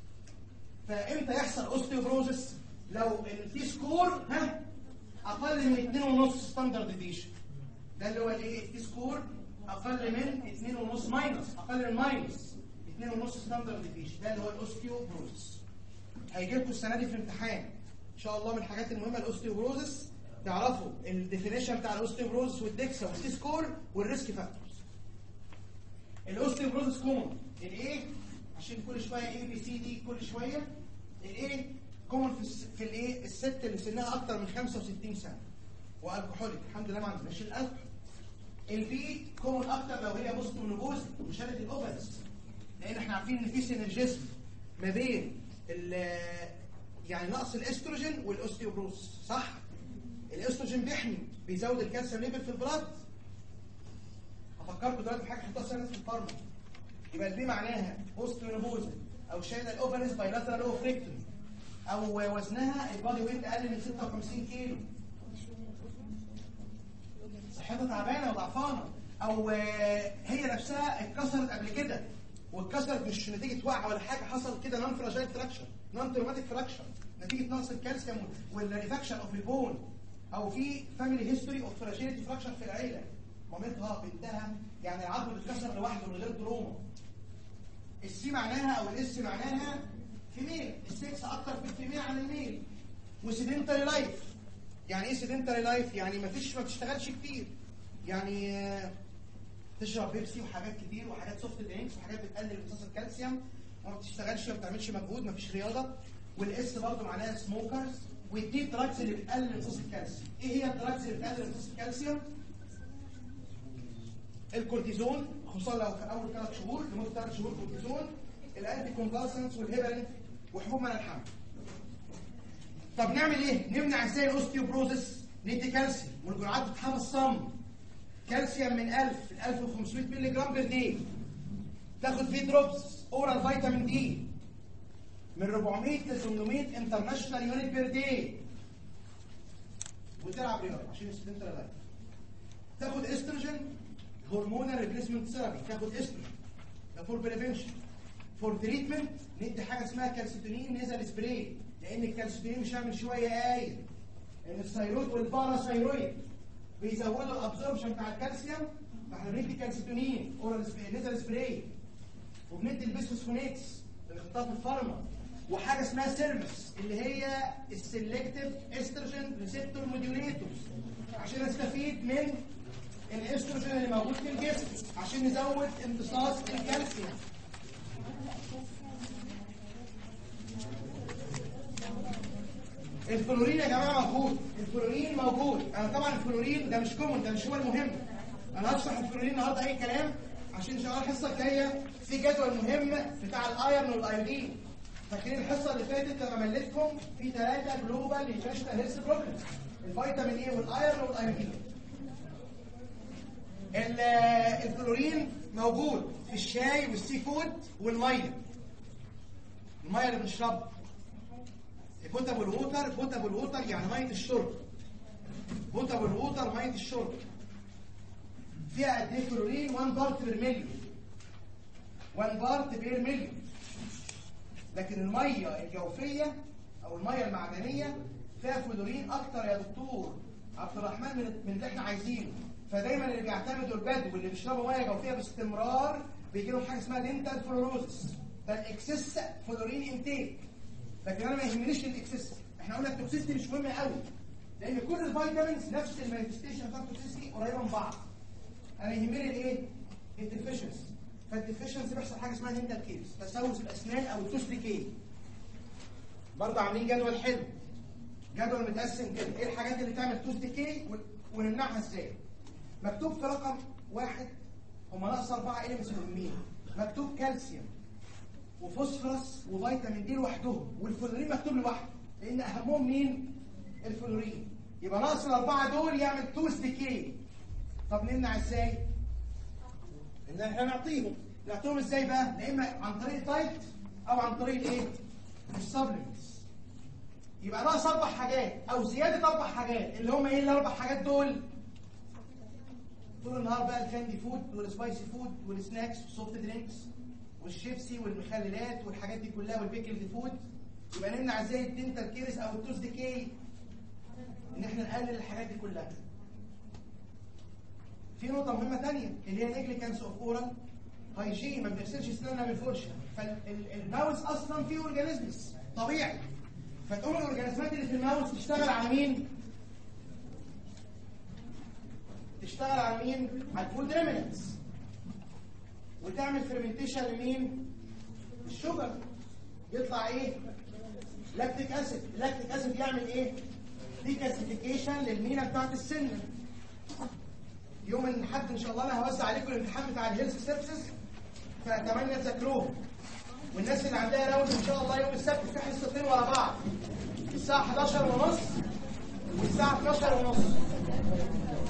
فامتى يحصل اوستيوبروزس لو التي سكور ها اقل من 2.5 ستاندرد ديفيشن ده اللي هو الايه التي سكور اقل من 2.5 ماينس اقل من ماينس 2.5 ستاندرد ديفيشن ده اللي هو الاوستيوبروزس هيجي لكم السنه دي في الامتحان ان شاء الله من الحاجات المهمه الاوستيوبروزس تعرفوا الديفينيشن بتاع الاوستيوبروزس والدكسا والتي سكور والريسك فاكتورز الاوستيوبروزس كومون الايه عشان كل شويه اي بي سي دي كل شويه الايه كومون في الس- في الايه الست اللي سنها اكتر من 65 سنه والكحوليك الحمد لله ما عندناش الالكحول البي كومون اكتر لو هي بوست منوبوز وشالت الاوفرز لان احنا عارفين ان في سينرجيزم ما بين ال- يعني نقص الاستروجين والاوستيوبروز صح الاستروجين بيحمي بيزود الكالسيوم ليفل في البلاد افكركم دلوقتي بحاجه حطها سنه في الفارما يبقى البي معناها بوست منوبوز او شايله الاوفرز بايلاترال اوفريكتومي او وزنها البادي ويت اقل من 56 كيلو صحتها تعبانه وضعفانه او آه، هي نفسها اتكسرت قبل كده واتكسرت مش نتيجه وقعه ولا حاجه حصل كده نون فراجايل فراكشر نون تروماتيك فراكشر نتيجه نقص الكالسيوم والريفاكشن اوف البون او في فاميلي هيستوري اوف فراجيليتي فراكشر في العيله مامتها بنتها يعني العظم بيتكسر لوحده من غير تروما السي معناها او الاس معناها فيميل السكس اكتر في الفيميل عن الميل وسيدنتري لايف يعني ايه سيدنتري لايف يعني ما فيش ما بتشتغلش كتير يعني آه، تشرب بيبسي وحاجات كتير وحاجات سوفت درينكس وحاجات بتقلل امتصاص الكالسيوم وما بتشتغلش وما بتعملش مجهود ما فيش رياضه والاس برضه معناها سموكرز والدي الدراجز اللي بتقلل امتصاص الكالسيوم ايه هي الدراجز اللي بتقلل امتصاص الكالسيوم الكورتيزون خصوصا لو في اول ثلاث شهور لمده ثلاث شهور كورتيزون الانتي كونفالسنس والهيبرين وحبوب منع الحمل طب نعمل ايه؟ نمنع ازاي الاوستيوبروزس؟ ندي كالسيوم والجرعات بتتحفظ صم كالسيوم من 1000 ل 1500 مللي جرام بير داي تاخد فيه دروبس اورال فيتامين دي من 400 ل 800 انترناشونال يونت بير داي وتلعب رياضه عشان السنتر لايف تاخد استروجين هرمونال ريبليسمنت ثيرابي تاخد استروجين ده فور بريفنشن فور تريتمنت ندي حاجه اسمها كالسيتونين نيزل سبراي لان الكالسيتونين مش هعمل شويه قايل ان الثيرويد والباراثيرويد بيزودوا الابزوربشن بتاع الكالسيوم فاحنا بندي كالسيتونين اورال نيزل سبراي وبندي البيسفوسفونيتس اللي خدتها في الفارما وحاجه اسمها سيرفس اللي هي السلكتيف استروجين ريسبتور موديوليتورز عشان استفيد من الاستروجين اللي موجود في الجسم عشان نزود امتصاص الكالسيوم الفلورين يا جماعه موجود الفلورين موجود انا طبعا الفلورين ده مش كومن ده مش هو المهم انا هشرح الفلورين النهارده اي كلام عشان ان شاء الله الحصه الجايه في جدول مهم بتاع الايرن والايودين فاكرين الحصه اللي فاتت لما مليتكم في ثلاثه جلوبال انترناشونال هيلث بروبلم الفيتامين اي والايرن والايودين ال- الفلورين موجود في الشاي والسي فود والميه الميه اللي بنشربها بوتابل ووتر بوتابل ووتر يعني ميه الشرب بوتابل ووتر ميه الشرب فيها قد ايه كلورين 1 بارت بير مليون 1 بارت بير مليون لكن الميه الجوفيه او الميه المعدنيه فيها فلورين اكتر يا دكتور عبد الرحمن من من اللي احنا عايزينه فدايما اللي بيعتمدوا البدو واللي بيشربوا ميه جوفيه باستمرار بيجي لهم حاجه اسمها دينتال فلوروزس ده الاكسس فلورين انتيك لكن انا ما يهمنيش الاكسس احنا قلنا التوكسيستي مش مهم قوي لان كل الفيتامينز نفس المانيفستيشن بتاعت التوكسيستي قريبه من بعض انا يهمني الايه الديفيشنسي فالديفيشنسي بيحصل حاجه اسمها دينتال كيس تسوس الاسنان او التوث ديكي برضه عاملين جدول حلو جدول متقسم كده ايه الحاجات اللي تعمل توث ديكي ونمنعها ازاي مكتوب في رقم واحد هم ناقص أربعة إليمنتس مهمين مكتوب كالسيوم وفوسفورس وفيتامين دي لوحدهم والفلورين مكتوب لوحده لأن أهمهم مين؟ الفلورين يبقى ناقص الأربعة دول يعمل توث ديكي طب نمنع ازاي؟ ان احنا نعطيهم نعطيهم ازاي بقى؟ يا اما عن طريق تايت او عن طريق الايه؟ السبلمنتس يبقى ناقص اربع حاجات او زياده اربع حاجات اللي هم ايه الاربع حاجات دول؟ طول النهار بقى الكاندي فود والسبايسي فود والسناكس والسوفت درينكس والشيبسي والمخللات والحاجات دي كلها والبيكلد فود يبقى نمنع ازاي الدنتال كيرس او التوز ديكي ان احنا نقلل الحاجات دي كلها في نقطة مهمة تانية اللي هي نيجليكانس اوف اورال هايجين ما بنغسلش اسناننا بالفرشة فالماوس اصلا فيه اورجانيزمز طبيعي فتقوم الاورجانيزمات اللي في الماوس تشتغل على مين؟ تشتغل على مين؟ على الفود ريمنتس وتعمل فيرمنتيشن لمين؟ الشجر يطلع ايه؟ لاكتيك اسيد اللاكتيك اسيد يعمل ايه؟ ديكاسيفيكيشن للمينا بتاعت السن يوم الاحد ان شاء الله انا هوزع عليكم الامتحان بتاع الهيلث سيرفيسز فاتمنى تذاكروه والناس اللي عندها راوند ان شاء الله يوم السبت في حصتين ورا بعض الساعه 11 ونص والساعه 12 ونص